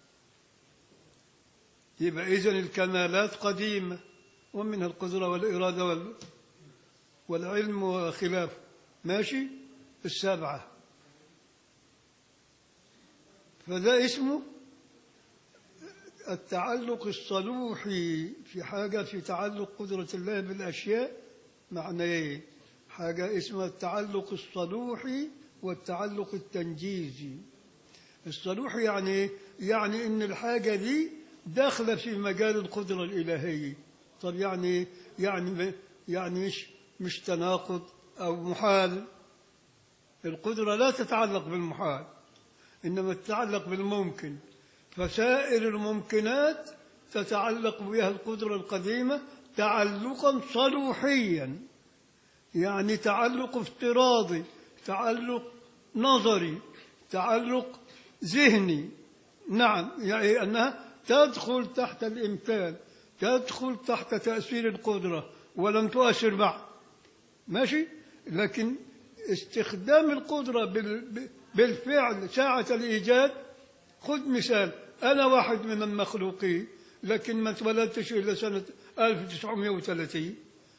يبقى إذن الكمالات قديمة ومنها القدرة والإرادة وال... والعلم وخلافه ماشي السبعة فده اسمه التعلق الصلوحي في حاجة في تعلق قدرة الله بالأشياء معنى إيه؟ حاجة اسمها التعلق الصلوحي والتعلق التنجيزي الصلوحي يعني إيه؟ يعني إن الحاجة دي داخلة في مجال القدرة الإلهية طب يعني إيه؟ يعني يعني مش مش تناقض أو محال القدرة لا تتعلق بالمحال إنما تتعلق بالممكن فسائر الممكنات تتعلق بها القدرة القديمة تعلقا صلوحيا يعني تعلق افتراضي تعلق نظري تعلق ذهني نعم يعني أنها تدخل تحت الإمكان تدخل تحت تأثير القدرة ولم تؤثر بعد ماشي لكن استخدام القدرة بال- ب- بالفعل ساعة الإيجاد خذ مثال أنا واحد من المخلوقين لكن ما اتولدتش إلا سنة 1930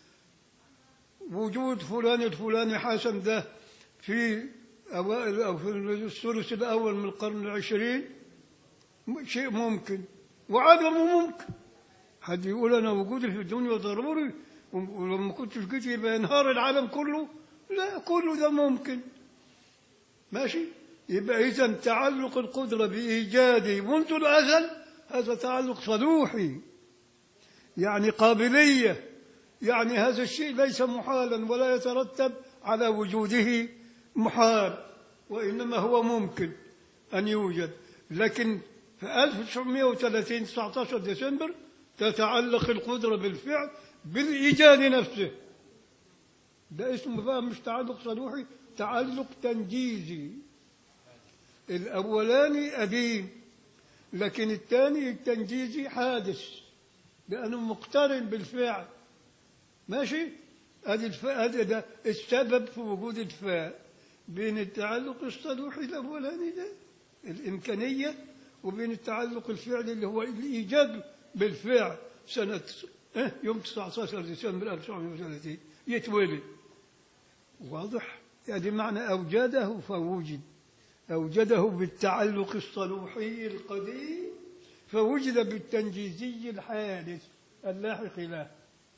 وجود فلان الفلاني حسن ده في أوائل أو في الثلث الأول من القرن العشرين شيء ممكن وعدمه ممكن حد يقول أنا وجودي في الدنيا ضروري ولما كنت جيت يبقى ينهار العالم كله لا كله ده ممكن ماشي يبقى إذا تعلق القدرة بإيجاده منذ الأزل هذا تعلق صدوحي يعني قابلية يعني هذا الشيء ليس محالا ولا يترتب على وجوده محال وإنما هو ممكن أن يوجد لكن في 1930 19 ديسمبر تتعلق القدرة بالفعل بالإيجاد نفسه ده اسمه بقى مش تعلق صدوحي تعلق تنجيزي الأولاني قديم لكن الثاني التنجيزي حادث لأنه مقترن بالفعل ماشي ادي الفاء ادي ده السبب في وجود الفاء بين التعلق الصدوحي الاولاني ده الامكانيه وبين التعلق الفعلي اللي هو الايجاد بالفعل سنه اه يوم 19 ديسمبر 1930 يتولد واضح يعني معنى اوجده فوجد اوجده بالتعلق الصدوحي القديم فوجد بالتنجيزي الحادث اللاحق له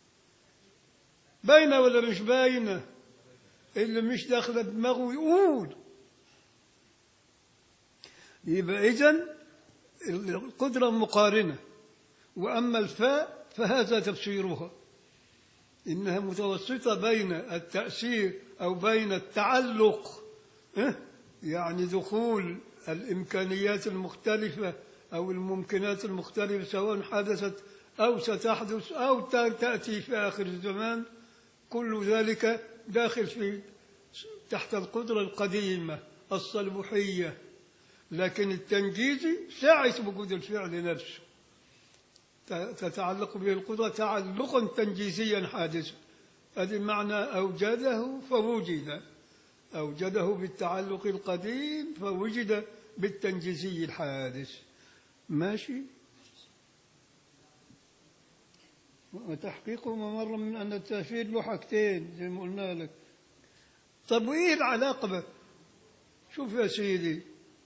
باينه ولا مش باينه اللي مش داخله دماغه يقول يبقى اذا القدره مقارنه واما الفاء فهذا تفسيرها انها متوسطه بين التاثير او بين التعلق اه؟ يعني دخول الامكانيات المختلفه او الممكنات المختلفه سواء حدثت او ستحدث او تاتي في اخر الزمان كل ذلك داخل في تحت القدرة القديمة الصلبوحية لكن التنجيزي ساعة وجود الفعل نفسه تتعلق به القدرة تعلقا تنجيزيا حادثا هذه معنى أوجده فوجد أوجده بالتعلق القديم فوجد بالتنجيزي الحادث ماشي وتحقيقه ممر من أن التأثير له حاجتين زي ما قلنا لك طب وإيه العلاقة بقى؟ شوف يا سيدي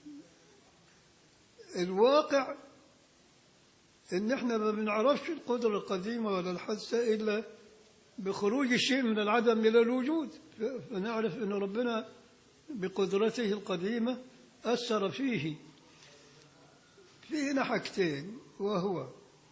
الواقع إن إحنا ما بنعرفش القدرة القديمة ولا الحادثة إلا بخروج الشيء من العدم إلى الوجود فنعرف أن ربنا بقدرته القديمة أثر فيه في هنا حاجتين وهو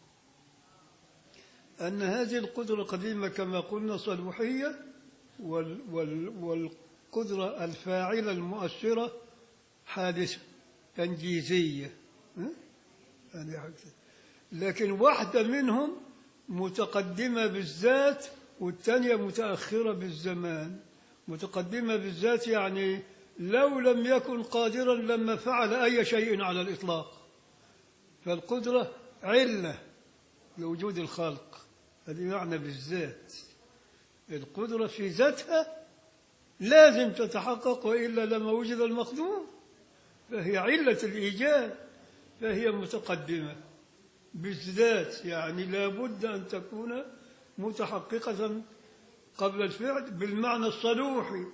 أن هذه القدرة القديمة كما قلنا صلوحية وال وال والقدرة الفاعلة المؤثرة حادثة تنجيزية هذه حاجتين لكن واحدة منهم متقدمة بالذات والثانية متأخرة بالزمان متقدمة بالذات يعني لو لم يكن قادرا لما فعل أي شيء على الإطلاق فالقدرة علة لوجود الخلق هذه معنى بالذات القدرة في ذاتها لازم تتحقق وإلا لما وجد المقدور فهي علة الإيجاد فهي متقدمة بالذات يعني لا بد أن تكون متحققة قبل الفعل بالمعنى الصلوحي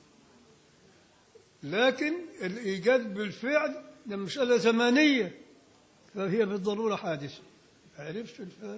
لكن الإيجاد بالفعل ده مسألة زمانية فهي بالضرورة حادثة عرفت الفرق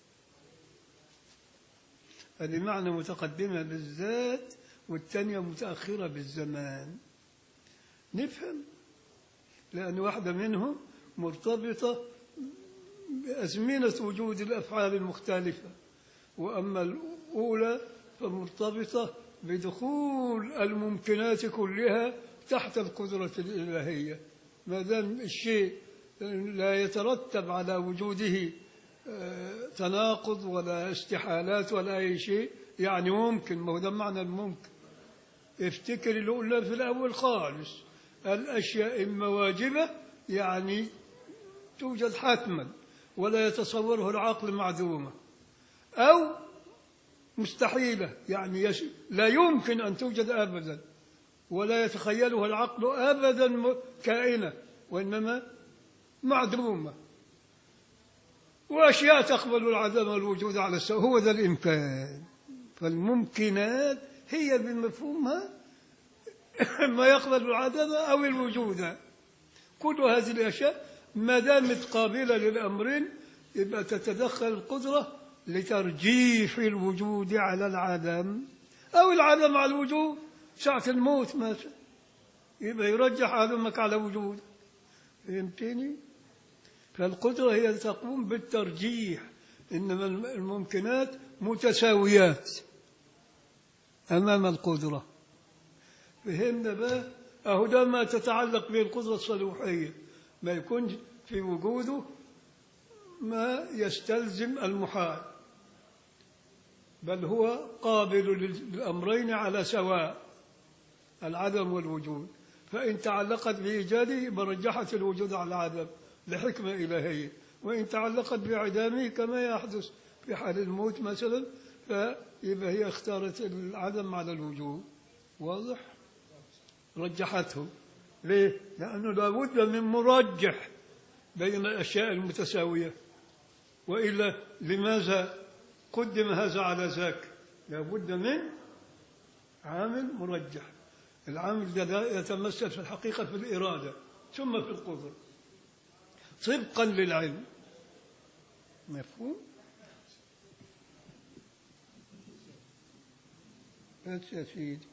هذه معنى متقدمة بالذات والثانية متأخرة بالزمان نفهم لأن واحدة منهم مرتبطة بأزمنة وجود الأفعال المختلفة وأما الأولى فمرتبطة بدخول الممكنات كلها تحت القدرة الإلهية ما دام الشيء لا يترتب على وجوده تناقض ولا استحالات ولا أي شيء يعني ممكن ما هو ده معنى الممكن افتكر اللي قلنا في الأول خالص الأشياء إما واجبة يعني توجد حتما ولا يتصوره العقل معدومة أو مستحيلة يعني يش... لا يمكن أن توجد أبدا ولا يتخيلها العقل أبدا م- كائنة وإنما معدومة وأشياء تقبل العدم والوجود على السواء هو ذا الإمكان فالممكنات هي بمفهومها ما يقبل العدم أو الوجود كل هذه الأشياء ما دامت قابلة للأمرين يبقى تتدخل القدرة لترجيح الوجود على العدم أو العدم على الوجود ساعة الموت مثلا يبقى يرجح عدمك على وجود فهمتني؟ فالقدرة هي تقوم بالترجيح إنما الممكنات متساويات أمام القدرة فهمنا بقى أهو ده ما تتعلق به القدرة الصلوحية ما يكونش في وجوده ما يستلزم المحال بل هو قابل للأمرين على سواء العدم والوجود فإن تعلقت بإيجاده يبقى رجحت الوجود على العدم لحكمة إلهية وإن تعلقت بعدامه كما يحدث في حال الموت مثلا فيبقى هي اختارت العدم على الوجود واضح رجحته ليه لأنه لابد من مرجح بين الأشياء المتساوية وإلا لماذا قدم هذا على ذاك لابد من عامل مرجح العامل ده يتمثل في الحقيقة في الإرادة ثم في القدرة طبقا للعلم مفهوم بس يا سيدي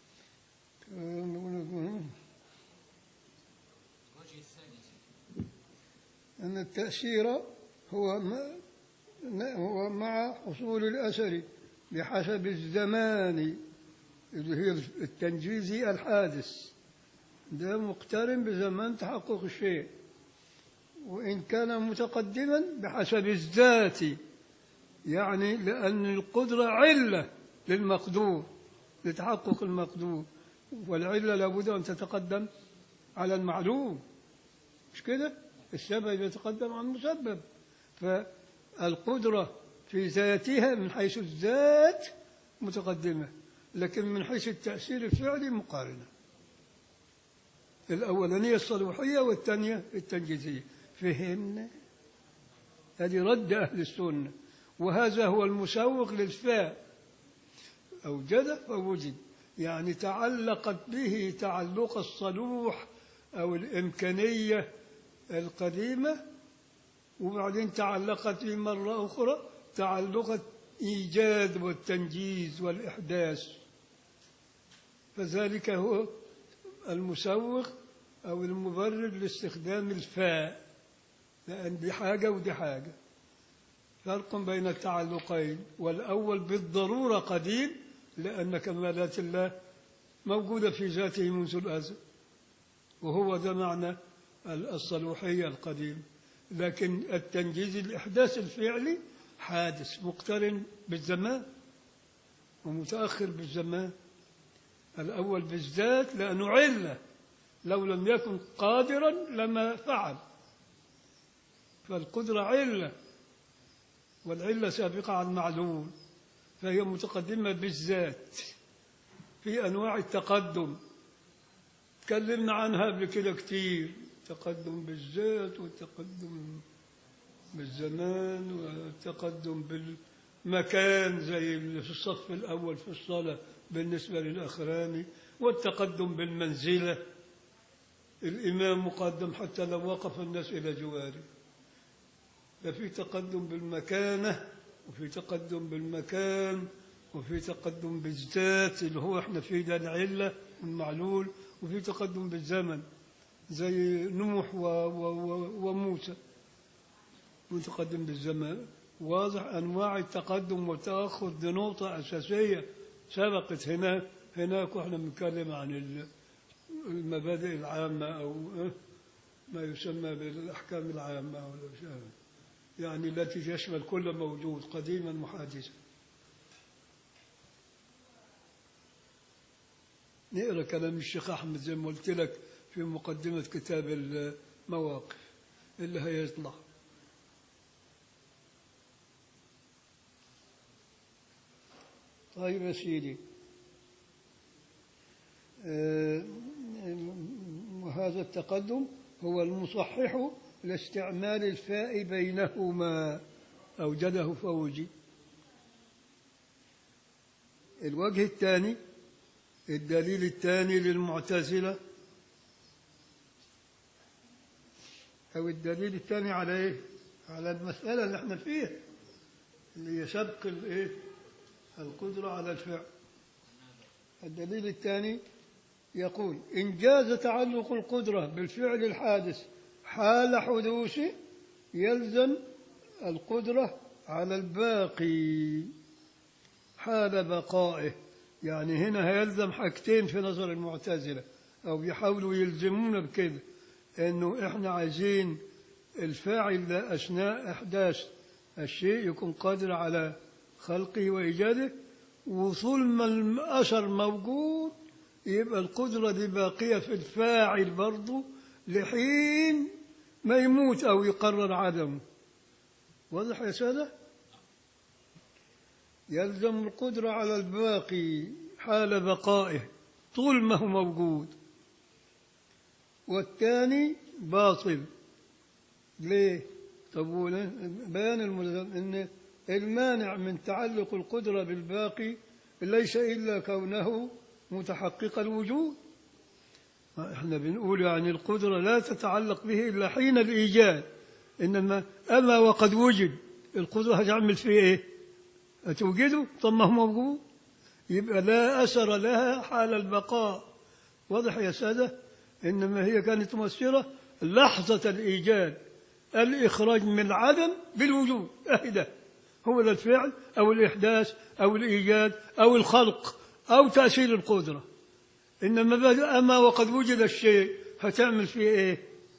الوجه الثاني يا سيدي. أن التأثير هو ما هو مع حصول الأثر بحسب الزمان اللي هي التنجيزي الحادث ده مقترن بزمان تحقق الشيء وإن كان متقدما بحسب الذات يعني لأن القدرة علة للمقدور لتحقق المقدور والعلة لابد أن تتقدم على المعلوم مش كده السبب يتقدم عن المسبب فالقدرة في ذاتها من حيث الذات متقدمة لكن من حيث التأثير الفعلي مقارنة الأولانية الصلوحية والثانية التنجيزية فهمنا هذه رد أهل السنة وهذا هو المسوق للفاء أوجد فوجد يعني تعلقت به تعلق الصلوح أو الإمكانية القديمة وبعدين تعلقت به مرة أخرى تعلق إيجاد والتنجيز والإحداث فذلك هو المسوق أو المبرر لاستخدام الفاء لأن دي حاجة ودي حاجة فرق بين التعلقين والأول بالضرورة قديم لأن كمالات الله موجودة في ذاته منذ الأزل وهو ده معنى الصلوحية القديم لكن التنجيز الإحداث الفعلي حادث مقترن بالزمان ومتأخر بالزمان الأول بالذات لأنه علة لو لم يكن قادرا لما فعل فالقدرة علة والعلة سابقة عن معلوم فهي متقدمة بالذات في أنواع التقدم تكلمنا عنها قبل كده كتير تقدم بالذات والتقدم بالزمان والتقدم بالمكان زي اللي في الصف الأول في الصلاة بالنسبة للأخراني والتقدم بالمنزلة الإمام مقدم حتى لو وقف الناس إلى جواره ففي تقدم بالمكانة وفي تقدم بالمكان وفي تقدم بالذات اللي هو احنا فيه ده العلة والمعلول وفي تقدم بالزمن زي نوح و و و وموسى متقدم بالزمن واضح أنواع التقدم والتأخر دي نقطة أساسية سبقت هنا هناك واحنا بنتكلم عن ال- المبادئ العامة أو إيه؟ ما يسمى بالأحكام العامة أو الأشياء يعني التي تشمل كل موجود قديما وحادثا نقرا كلام الشيخ أحمد زي ما قلت لك في مقدمة كتاب المواقف اللي هيطلع طيب يا سيدي آه، وهذا التقدم هو المصحح لاستعمال الفاء بينهما أوجده فوجي الوجه الثاني الدليل الثاني للمعتزلة أو الدليل الثاني على إيه؟ على المسألة اللي احنا فيها اللي هي سبق الإيه؟ القدرة على الفعل الدليل الثاني يقول إن جاز تعلق القدرة بالفعل الحادث حال حدوثه يلزم القدرة على الباقي حال بقائه يعني هنا هيلزم حاجتين في نظر المعتزلة أو بيحاولوا يلزمونا بكده إنه إحنا عايزين الفاعل ده أثناء إحداث الشيء يكون قادر على خلقه وإيجاده وطول ما الأثر موجود يبقى القدرة دي باقية في الفاعل برضه لحين ما يموت أو يقرر عدمه واضح يا سادة؟ يلزم القدرة على الباقي حال بقائه طول ما هو موجود والثاني باطل ليه؟ طب ولا- بيان الملزم ان المانع من تعلق القدرة بالباقي ليس إلا كونه متحقق الوجود احنا بنقول يعني القدرة لا تتعلق به إلا حين الإيجاد إنما أما وقد وجد القدرة هتعمل فيه إيه هتوجده طب ما هو موجود يبقى لا أثر لها حال البقاء واضح يا سادة إنما هي كانت مؤثرة لحظة الإيجاد الإخراج من العدم بالوجود أهدى هو ده الفعل أو الإحداث أو الإيجاد أو الخلق أو تأثير القدرة إنما بعد أما وقد وجد الشيء هتعمل فيه إيه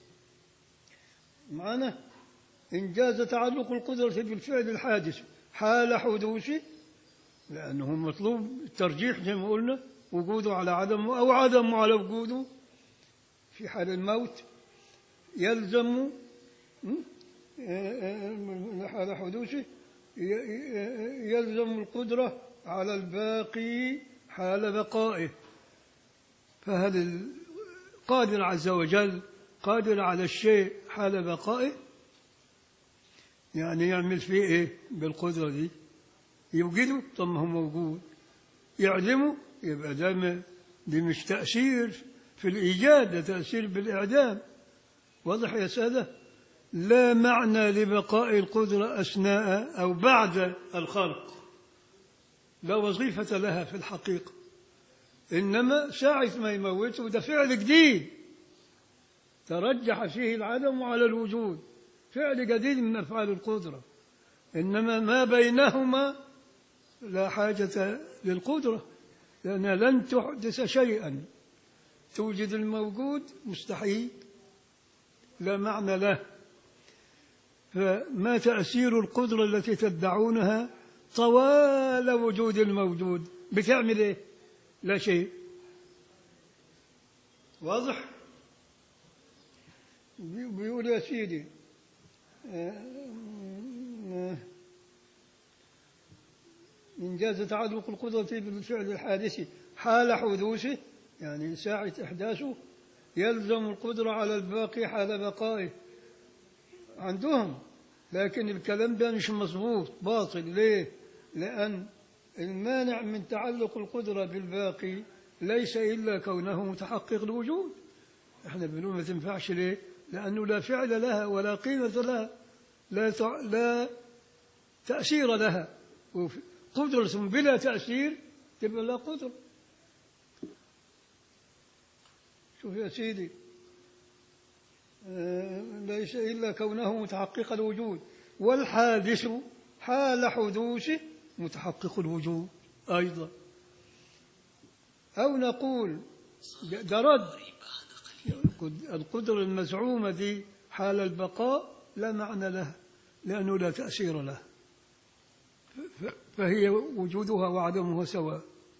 معنا إن جاز تعلق القدرة بالفعل الحادث حال حدوثه لأنه مطلوب الترجيح زي ما قلنا وجوده على عدمه أو عدمه على وجوده في حال الموت يلزم م? حال حدوثه ي- يلزم القدرة على الباقي حال بقائه فهل القادر عز وجل قادر على الشيء حال بقائه يعني يعمل فيه ايه بالقدرة دي يوجده طب ما هو موجود يعدمه يبقى ده م- دي مش تأثير في الإيجاد ده تأثير بالإعدام واضح يا سادة لا معنى لبقاء القدرة أثناء أو بعد الخلق لا وظيفة لها في الحقيقة إنما ساعة ما يموته ده فعل جديد ترجح فيه العدم على الوجود فعل جديد من أفعال القدرة إنما ما بينهما لا حاجة للقدرة لأنها لن تحدث شيئا توجد الموجود مستحيل لا معنى له فما تأثير القدرة التي تدعونها طوال وجود الموجود بتعمل ايه لا شيء واضح بي- بيقول يا سيدي آه، آه، إن جاز تعلق القدرة بالفعل الحادث حال حدوثه يعني ساعة إحداثه يلزم القدرة على الباقي حال بقائه عندهم لكن الكلام ده مش مظبوط باطل ليه؟ لأن المانع من تعلق القدرة بالباقي ليس إلا كونه متحقق الوجود احنا بنقول ما تنفعش ليه؟ لأنه لا فعل لها ولا قيمة لها لا تع... لا تأثير لها وف- قدرة بلا تأثير تبقى لا قدرة شوف يا سيدي آه، ليس إلا كونه متحقق الوجود والحادث حال حدوثه متحقق الوجود أيضا أو نقول ده رد القدرة المزعومة دي حال البقاء لا معنى لها لأنه لا تأثير لها ف- فهي وجودها وعدمها سواء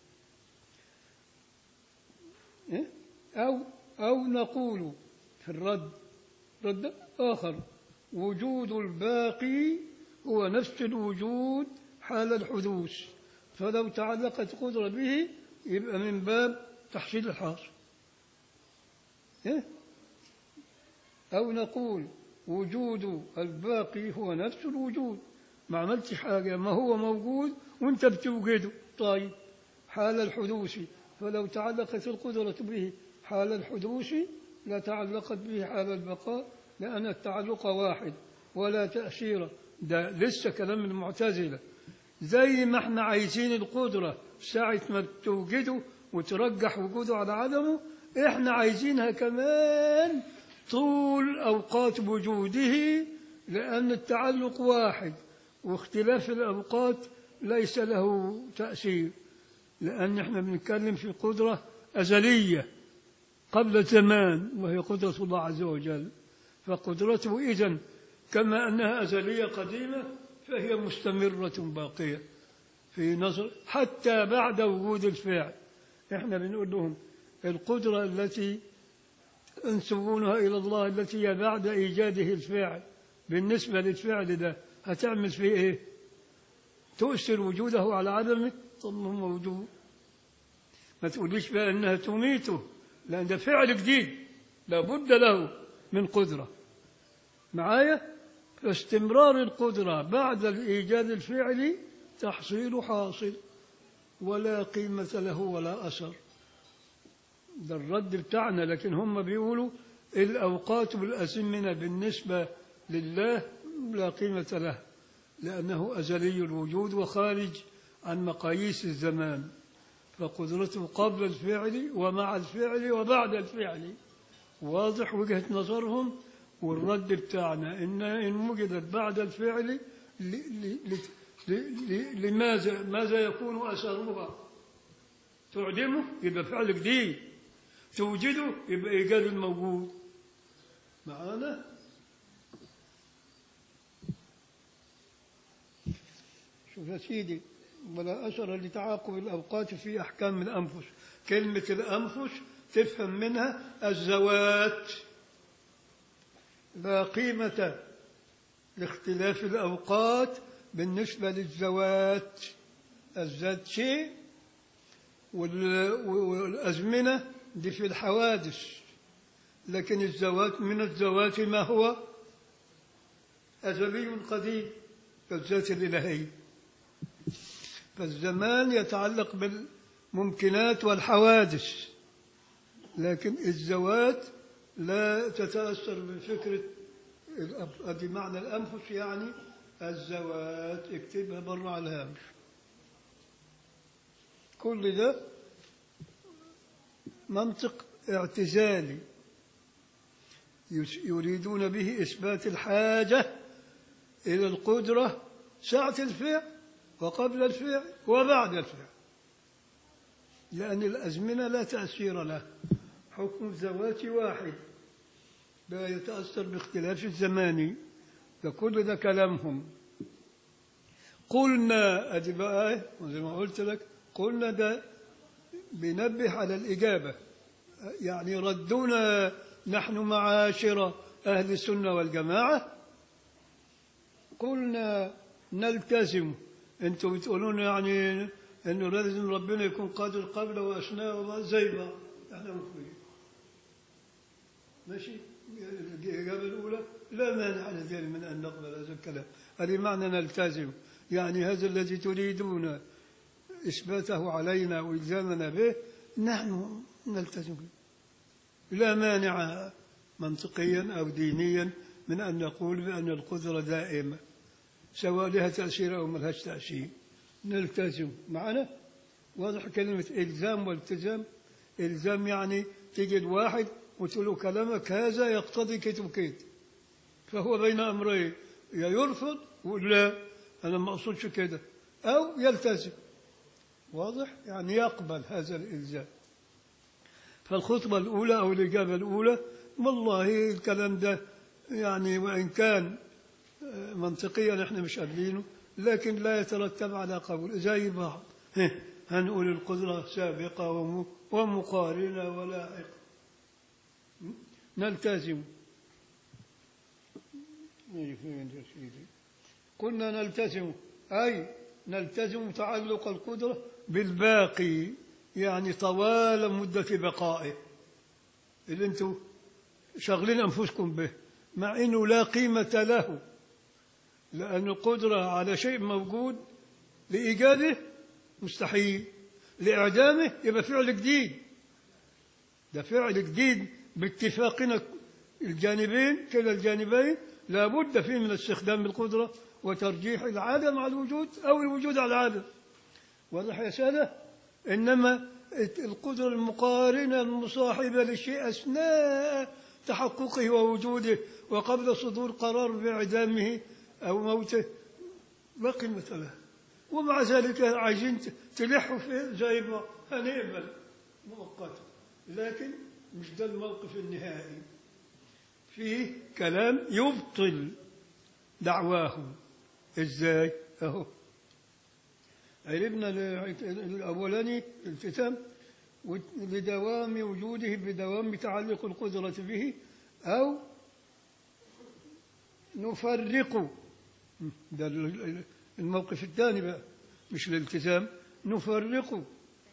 إيه؟ أو أو نقول في الرد رد آخر وجود الباقي هو نفس الوجود حال الحدوث فلو تعلقت قدرة به يبقى من باب تحصيل الحاصل إيه؟ أو نقول وجود الباقي هو نفس الوجود ما عملتش حاجة ما هو موجود وانت بتوجده طيب حال الحدوث فلو تعلقت القدرة به حال الحدوث لتعلقت به حال البقاء لأن التعلق واحد ولا تأثير ده لسه كلام المعتزلة زي ما احنا عايزين القدرة ساعة ما بتوجده وترجح وجوده على عدمه احنا عايزينها كمان طول أوقات وجوده لأن التعلق واحد واختلاف الأوقات ليس له تأثير لأن احنا بنتكلم في قدرة أزلية قبل الزمان وهي قدرة الله عز وجل فقدرته إذن كما أنها أزلية قديمة فهي مستمرة باقية في نظر حتى بعد وجود الفعل احنا بنقول لهم القدرة التي ينسبونها إلى الله التي هي بعد إيجاده الفعل بالنسبة للفعل ده هتعمل فيه إيه؟ تؤثر وجوده على عدمه طب ما هو موجود ما تقوليش بقى إنها تميته لأن ده فعل جديد لابد له من قدرة معايا فاستمرار القدرة بعد الإيجاد الفعلي تحصيل حاصل ولا قيمة له ولا أثر ده الرد بتاعنا لكن هم بيقولوا الأوقات والأزمنة بالنسبة لله لا قيمة له لأنه أزلي الوجود وخارج عن مقاييس الزمان فقدرته قبل الفعل ومع الفعل وبعد الفعل واضح وجهة نظرهم والرد بتاعنا إن إن وجدت بعد الفعل ل- ل- ل- ل- ل- لماذا ماذا يكون أثرها تعدمه يبقى فعل جديد توجده يبقى إيجاد الموجود معانا شوف يا سيدي ولا أثر لتعاقب الأوقات في أحكام الأنفس كلمة الأنفس تفهم منها الزوات لا قيمة لاختلاف الأوقات بالنسبة للزوات الذات شيء وال- والأزمنة دي في الحوادث لكن الزوات من الزوات ما هو أزلي قديم كالذات الإلهية فالزمان يتعلق بالممكنات والحوادث لكن الزوات لا تتأثر بفكرة الأب- أدي معنى الأنفس يعني الزوات اكتبها بره على الهامش كل ده منطق اعتزالي يس- يريدون به إثبات الحاجة إلى القدرة ساعة الفعل وقبل الفعل وبعد الفعل لأن الأزمنة لا تأثير له حكم الذوات واحد لا يتأثر باختلاف الزمان فكل ده كلامهم قلنا أدي بقى زي ما قلت لك قلنا ده بينبه على الإجابة يعني ردنا نحن معاشر أهل السنة والجماعة قلنا نلتزم انتوا بتقولون يعني انه لازم ربنا يكون قادر قبل واثناء وما زي بعض احنا مخبرين ماشي الإجابة الأولى لا مانع لذلك من أن نقبل هذا الكلام هذه معنى نلتزم يعني هذا الذي تريدون إثباته علينا وإلزامنا به نحن نلتزم به لا مانع منطقيا أو دينيا من أن نقول بأن القدرة دائمة سواء لها تأثير أو ما لهاش تأثير نلتزم معنا واضح كلمة إلزام والتزام إلزام يعني تجد واحد وتقول له كلامك هذا يقتضي كت وكت فهو بين أمرين يا يرفض ويقول لا أنا ما أقصدش كده أو يلتزم واضح يعني يقبل هذا الإلزام فالخطبة الأولى أو الإجابة الأولى والله الكلام ده يعني وإن كان آه، منطقيا احنا مش قابلينه لكن لا يترتب على قبول زي بعض هه، هنقول القدرة سابقة وم- ومقارنة ولاحقة م? نلتزم إيه فين يا سيدي؟ قلنا نلتزم أي نلتزم تعلق القدرة بالباقي يعني طوال مدة بقائه اللي انتم شغلين أنفسكم به مع أنه لا قيمة له لأن القدرة على شيء موجود لإيجاده مستحيل لإعدامه يبقى فعل جديد ده فعل جديد باتفاقنا الجانبين كلا الجانبين لابد فيه من استخدام القدرة وترجيح العدم على الوجود أو الوجود على العدم واضح يا سادة إنما القدرة المقارنة المصاحبة للشيء أثناء تحققه ووجوده وقبل صدور قرار بإعدامه أو موته لا قيمة له ومع ذلك عايزين تلحوا فيه زي ما هنقبل مؤقتا لكن مش ده الموقف النهائي فيه كلام يبطل دعواهم ازاي اهو علمنا الاولاني الالتزام لدوام وجوده بدوام تعلق القدرة به أو نفرق ده الموقف الثاني بقى مش الالتزام نفرق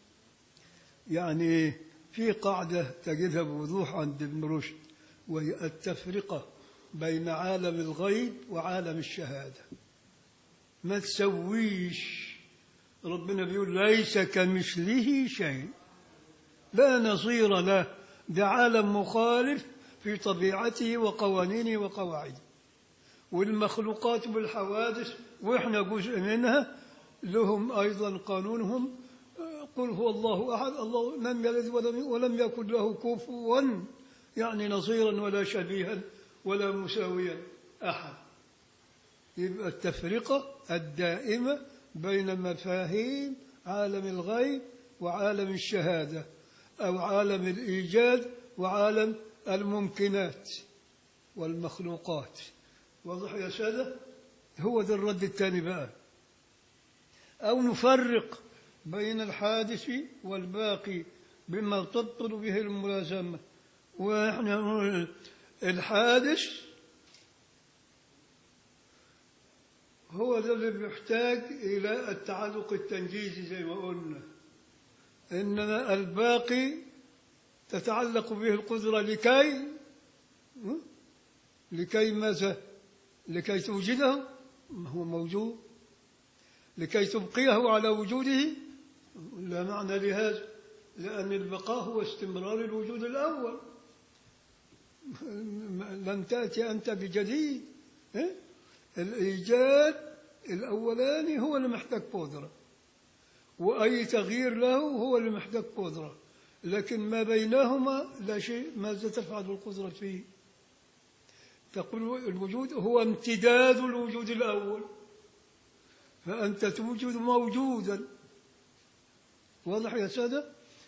يعني في قاعدة تجدها بوضوح عند ابن رشد وهي التفرقة بين عالم الغيب وعالم الشهادة ما تسويش ربنا بيقول ليس كمثله شيء لا نظير له ده عالم مخالف في طبيعته وقوانينه وقواعده والمخلوقات والحوادث واحنا جزء منها لهم ايضا قانونهم قل هو الله احد الله لم يلد ولم ولم يكن له كفوا يعني نظيرا ولا شبيها ولا مساويا احد يبقى التفرقه الدائمه بين مفاهيم عالم الغيب وعالم الشهاده أو عالم الإيجاد وعالم الممكنات والمخلوقات واضح يا سادة هو ده الرد الثاني بقى أو نفرق بين الحادث والباقي بما تبطل به الملازمة وإحنا نقول الحادث هو ده اللي بيحتاج إلى التعلق التنجيزي زي ما قلنا إنما الباقي تتعلق به القدرة لكي لكي ماذا؟ لكي توجده ما هو موجود لكي تبقيه على وجوده لا معنى لهذا لأن البقاء هو استمرار الوجود الأول لن تأتي أنت بجديد الإيجاد الأولاني هو اللي محتاج قدرة وأي تغيير له هو اللي محتاج قدرة لكن ما بينهما لا شيء ماذا تفعل القدرة فيه تقول الوجود هو امتداد الوجود الأول فأنت توجد موجودا واضح يا سادة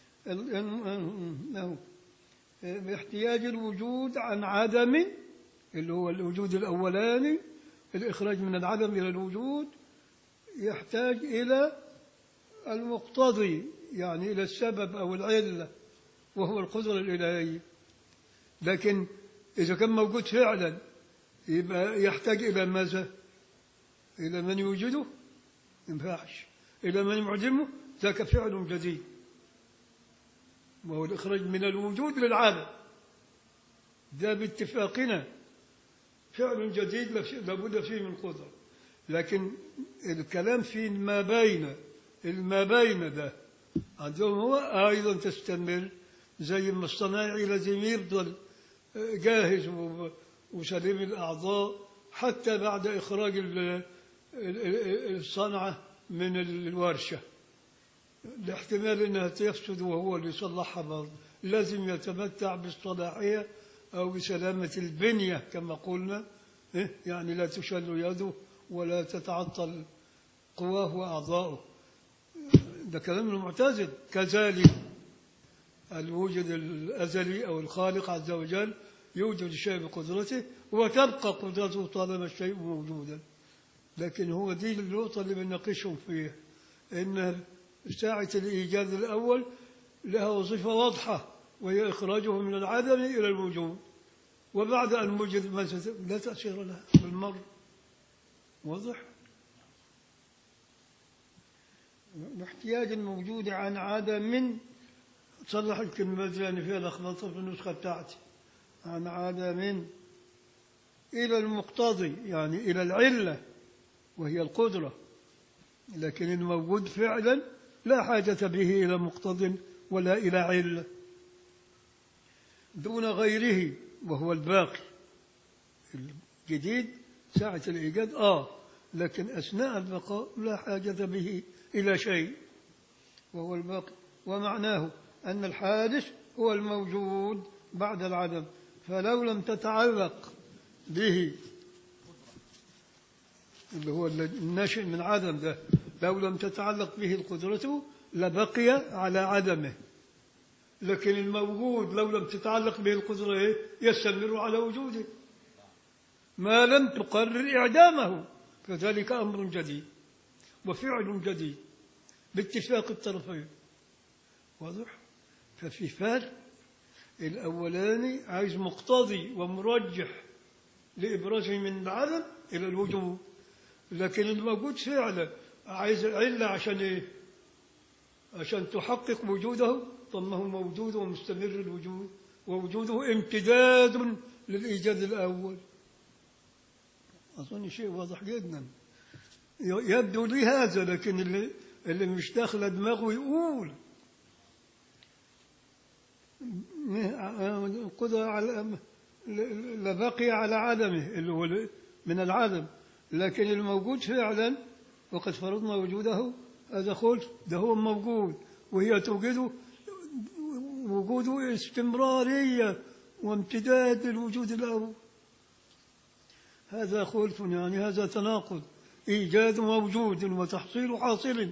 أنه باحتياج الوجود عن عدم اللي هو الوجود الأولاني الإخراج من العدم إلى الوجود يحتاج إلى المقتضي يعني إلى السبب أو العلة وهو القدرة الإلهية لكن إذا كان موجود فعلا يبقى يحتاج إلى ماذا؟ إلى من يوجده؟ ينفعش إلى من يعدمه؟ ذاك فعل جديد وهو الإخراج من الوجود للعالم ده باتفاقنا فعل جديد لابد فيه من قدرة لكن الكلام في ما بين الما بين ده عندهم هو أيضا تستمر زي ما الصنايعي لازم يفضل جاهز وسليم الأعضاء حتى بعد إخراج الصنعة من الورشة الاحتمال أنها تفسد وهو اللي يصلحها برضه لازم يتمتع بالصلاحية أو بسلامة البنية كما قلنا يعني لا تشل يده ولا تتعطل قواه وأعضاؤه ده كلام المعتزل كذلك الوجود الأزلي أو الخالق عز وجل يوجد الشيء بقدرته وتبقى قدرته طالما الشيء موجودا لكن هو دي النقطة اللي بنناقشهم فيها إن ساعة الإيجاد الأول لها وظيفة واضحة وهي إخراجه من العدم إلى الوجود وبعد أن وجد ما لا تأثير لها بالمر واضح الاحتياج الموجود عن عدم تصلح الكلمة اللي فيها لخبطة في النسخة بتاعتي عن عدم إلى المقتضي يعني إلى العلة وهي القدرة لكن الموجود فعلا لا حاجة به إلى مقتض ولا إلى علة دون غيره وهو الباقي الجديد ساعة الإيجاد آه لكن أثناء البقاء لا حاجة به إلى شيء وهو الباقي ومعناه أن الحادث هو الموجود بعد العدم فلو لم تتعلق به اللي هو الناشئ من عدم ده لو لم تتعلق به القدرة لبقي على عدمه لكن الموجود لو لم تتعلق به القدرة إيه؟ يستمر على وجوده ما لم تقرر إعدامه فذلك أمر جديد وفعل جديد باتفاق الطرفين واضح ففي فرق الأولاني عايز مقتضي ومرجح لإبرازه من العدم إلى الوجود لكن الموجود فعلا عايز علة عشان إيه؟ عشان تحقق وجوده طب ما هو موجود ومستمر الوجود ووجوده امتداد للإيجاد الأول أظن شيء واضح جدا يبدو لي هذا لكن اللي, اللي مش داخل دماغه يقول قدر على لبقي على عدمه اللي هو من العدم لكن الموجود فعلا وقد فرضنا وجوده هذا خلف ده هو موجود وهي توجده وجوده استمرارية وامتداد للوجود الأول هذا خلف يعني هذا تناقض إيجاد موجود وتحصيل حاصل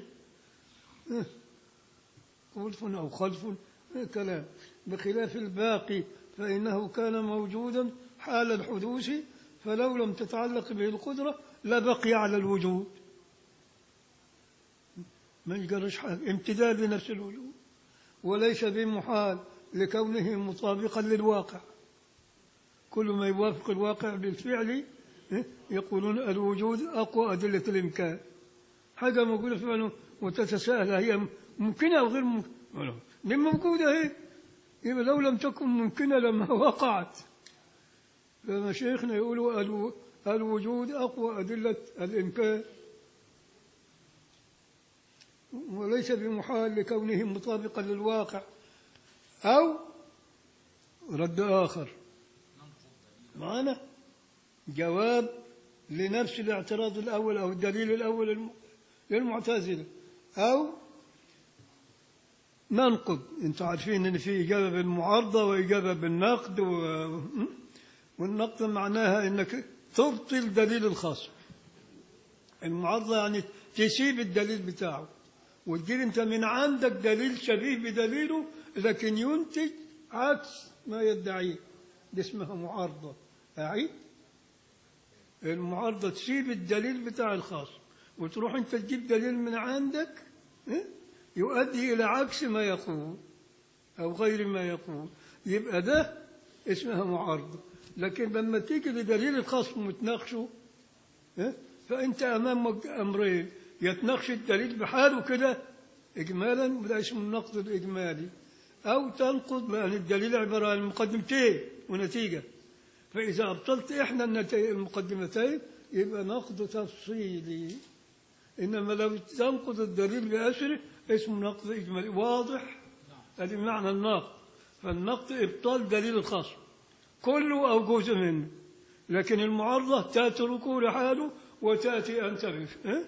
خلف أو خلف كلام بخلاف الباقي فإنه كان موجودا حال الحدوث فلو لم تتعلق به القدرة لبقي على الوجود ما يجرش حاجة امتداد لنفس الوجود وليس بمحال لكونه مطابقا للواقع كل ما يوافق الواقع بالفعل يقولون الوجود أقوى أدلة الإمكان حاجة موجودة فعلا وتتساءل هي ممكنة أو غير ممكنة من موجودة هي يبقى لو لم تكن ممكنة لما وقعت فمشايخنا يقولوا الو- الوجود أقوى أدلة الإمكان وليس بمحال لكونه مطابقا للواقع أو رد آخر معنا جواب لنفس الاعتراض الأول أو الدليل الأول الم- للمعتزلة أو ننقض انتم عارفين ان في اجابه بالمعارضه واجابه بالنقد و... والنقد معناها انك تبطل دليل الخصم المعارضه يعني تسيب الدليل بتاعه وتجيب انت من عندك دليل شبيه بدليله لكن ينتج عكس ما يدعيه دي اسمها معارضه اعيد المعارضه تسيب الدليل بتاع الخصم وتروح انت تجيب دليل من عندك إيه؟ يؤدي إلى عكس ما يقول أو غير ما يقول يبقى ده اسمها معارضة لكن لما تيجي لدليل الخصم وتناقشه ها، فأنت أمامك أمرين يتناقش الدليل بحاله كده إجمالا وده اسمه النقد الإجمالي أو تنقض لأن الدليل عبارة عن مقدمتين ونتيجة فإذا أبطلت إحدى النتائج المقدمتين يبقى نقد تفصيلي إنما لو تنقض الدليل بأسره اسمه نقد إجمالي واضح هذه معنى النقد فالنقد إبطال دليل الخصم كله أو جزء منه لكن المعارضة تتركه لحاله وتأتي أنت به إيه؟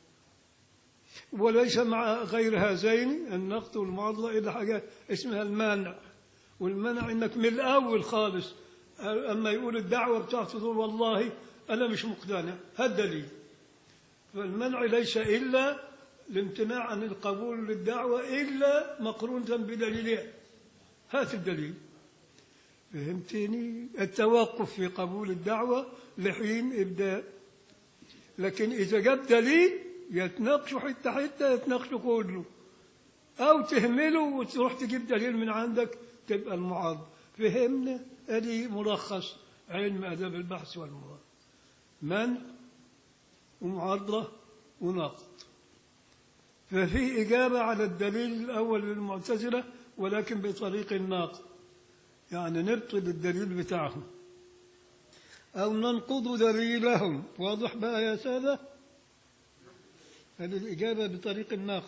وليس مع غير هذين النقد والمعارضة إلا حاجة اسمها المانع والمنع إنك من الأول خالص أما يقول الدعوة بتاعته تقول والله أنا مش مقتنع هذا الدليل فالمنع ليس إلا الامتناع عن القبول للدعوة إلا مقرونة بدليلها هات الدليل فهمتني التوقف في قبول الدعوة لحين إبداء لكن إذا جاب دليل يتناقشوا حتة حتة يتناقشوا كله أو تهمله وتروح تجيب دليل من عندك تبقى المعارضة فهمنا أدي ملخص علم آداب البحث والمراد منع ومعارضة ونقد ففي إجابة على الدليل الأول للمعتزلة ولكن بطريق الناقض يعني نبطل الدليل بتاعهم أو ننقض دليلهم واضح بقى يا سادة هذه الإجابة بطريق الناقض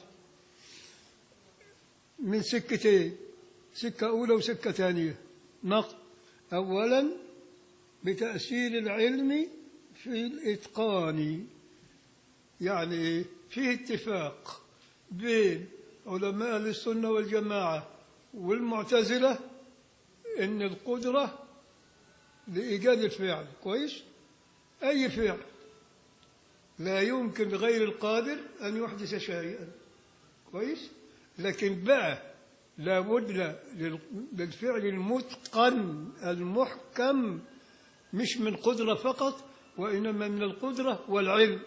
من سكتين سكة أولى وسكة ثانية نقد أولا بتأثير العلم في الإتقان يعني إيه؟ في اتفاق بين علماء أهل السنة والجماعة والمعتزلة إن القدرة لإيجاد الفعل كويس أي فعل لا يمكن لغير القادر أن يحدث شيئا كويس لكن بقى لابد لل- للفعل المتقن المحكم مش من قدرة فقط وإنما من القدرة والعلم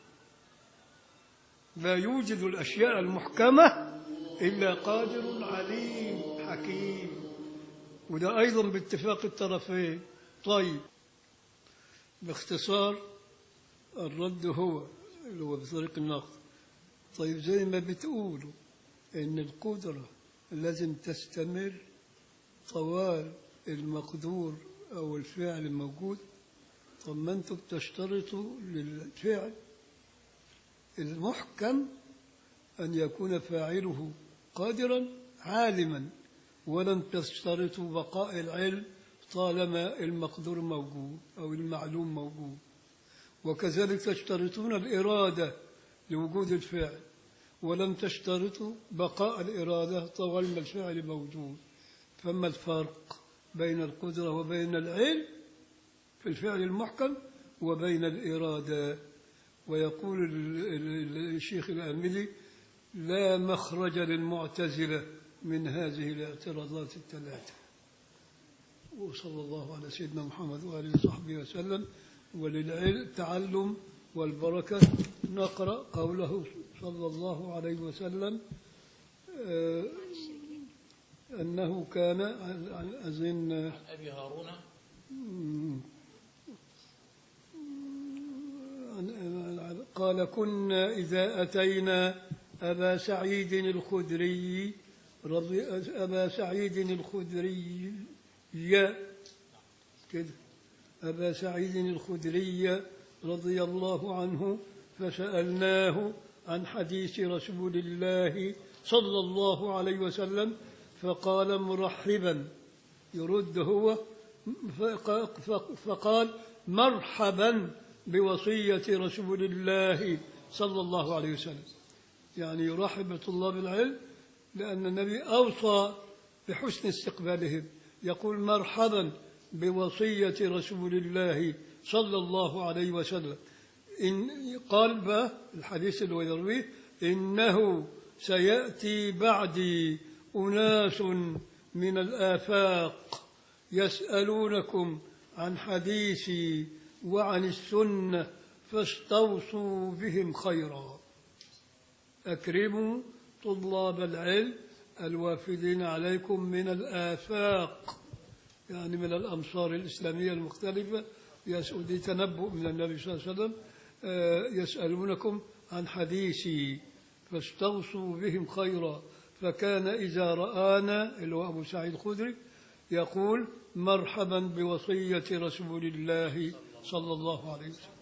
لا يوجد الأشياء المحكمة إلا قادر عليم حكيم وده أيضا باتفاق الطرفين طيب باختصار الرد هو اللي هو بطريق النقد طيب زي ما بتقولوا إن القدرة لازم تستمر طوال المقدور أو الفعل الموجود طب ما أنتم بتشترطوا للفعل المحكم أن يكون فاعله قادرا عالما ولن تشترطوا بقاء العلم طالما المقدور موجود أو المعلوم موجود وكذلك تشترطون الإرادة لوجود الفعل ولم تشترطوا بقاء الإرادة طوال ما الفعل موجود فما الفرق بين القدرة وبين العلم في الفعل المحكم وبين الإرادة ويقول ال- ال- الشيخ الأملي لا مخرج للمعتزلة من هذه الاعتراضات الثلاثة وصلى الله على سيدنا محمد وآله وصحبه وسلم وللتعلم والبركة نقرأ قوله صلى الله عليه وسلم آه، أنه كان أظن عن أبي هارون قال كنا إذا أتينا أبا سعيد الخدري رضي أبا سعيد الخدري كده أبا سعيد الخدري رضي الله عنه فسألناه عن حديث رسول الله صلى الله عليه وسلم فقال مرحبا يرد هو فق- فق- فقال مرحبا بوصية رسول الله صلى الله عليه وسلم يعني يرحب بطلاب العلم لأن النبي أوصى بحسن استقبالهم يقول مرحبا بوصية رسول الله صلى الله عليه وسلم إن قال بقى الحديث اللي هو يرويه إنه سيأتي بعدي أناس من الآفاق يسألونكم عن حديثي وعن السنة فاستوصوا بهم خيرا أكرموا طلاب العلم الوافدين عليكم من الآفاق يعني من الأمصار الإسلامية المختلفة يسأل تنبؤ من النبي صلى الله عليه وسلم آه، يسألونكم عن حديثي فاستوصوا بهم خيرا فكان إذا رآنا اللي هو أبو سعيد الخدري يقول مرحبا بوصية رسول الله صلى الله عليه وسلم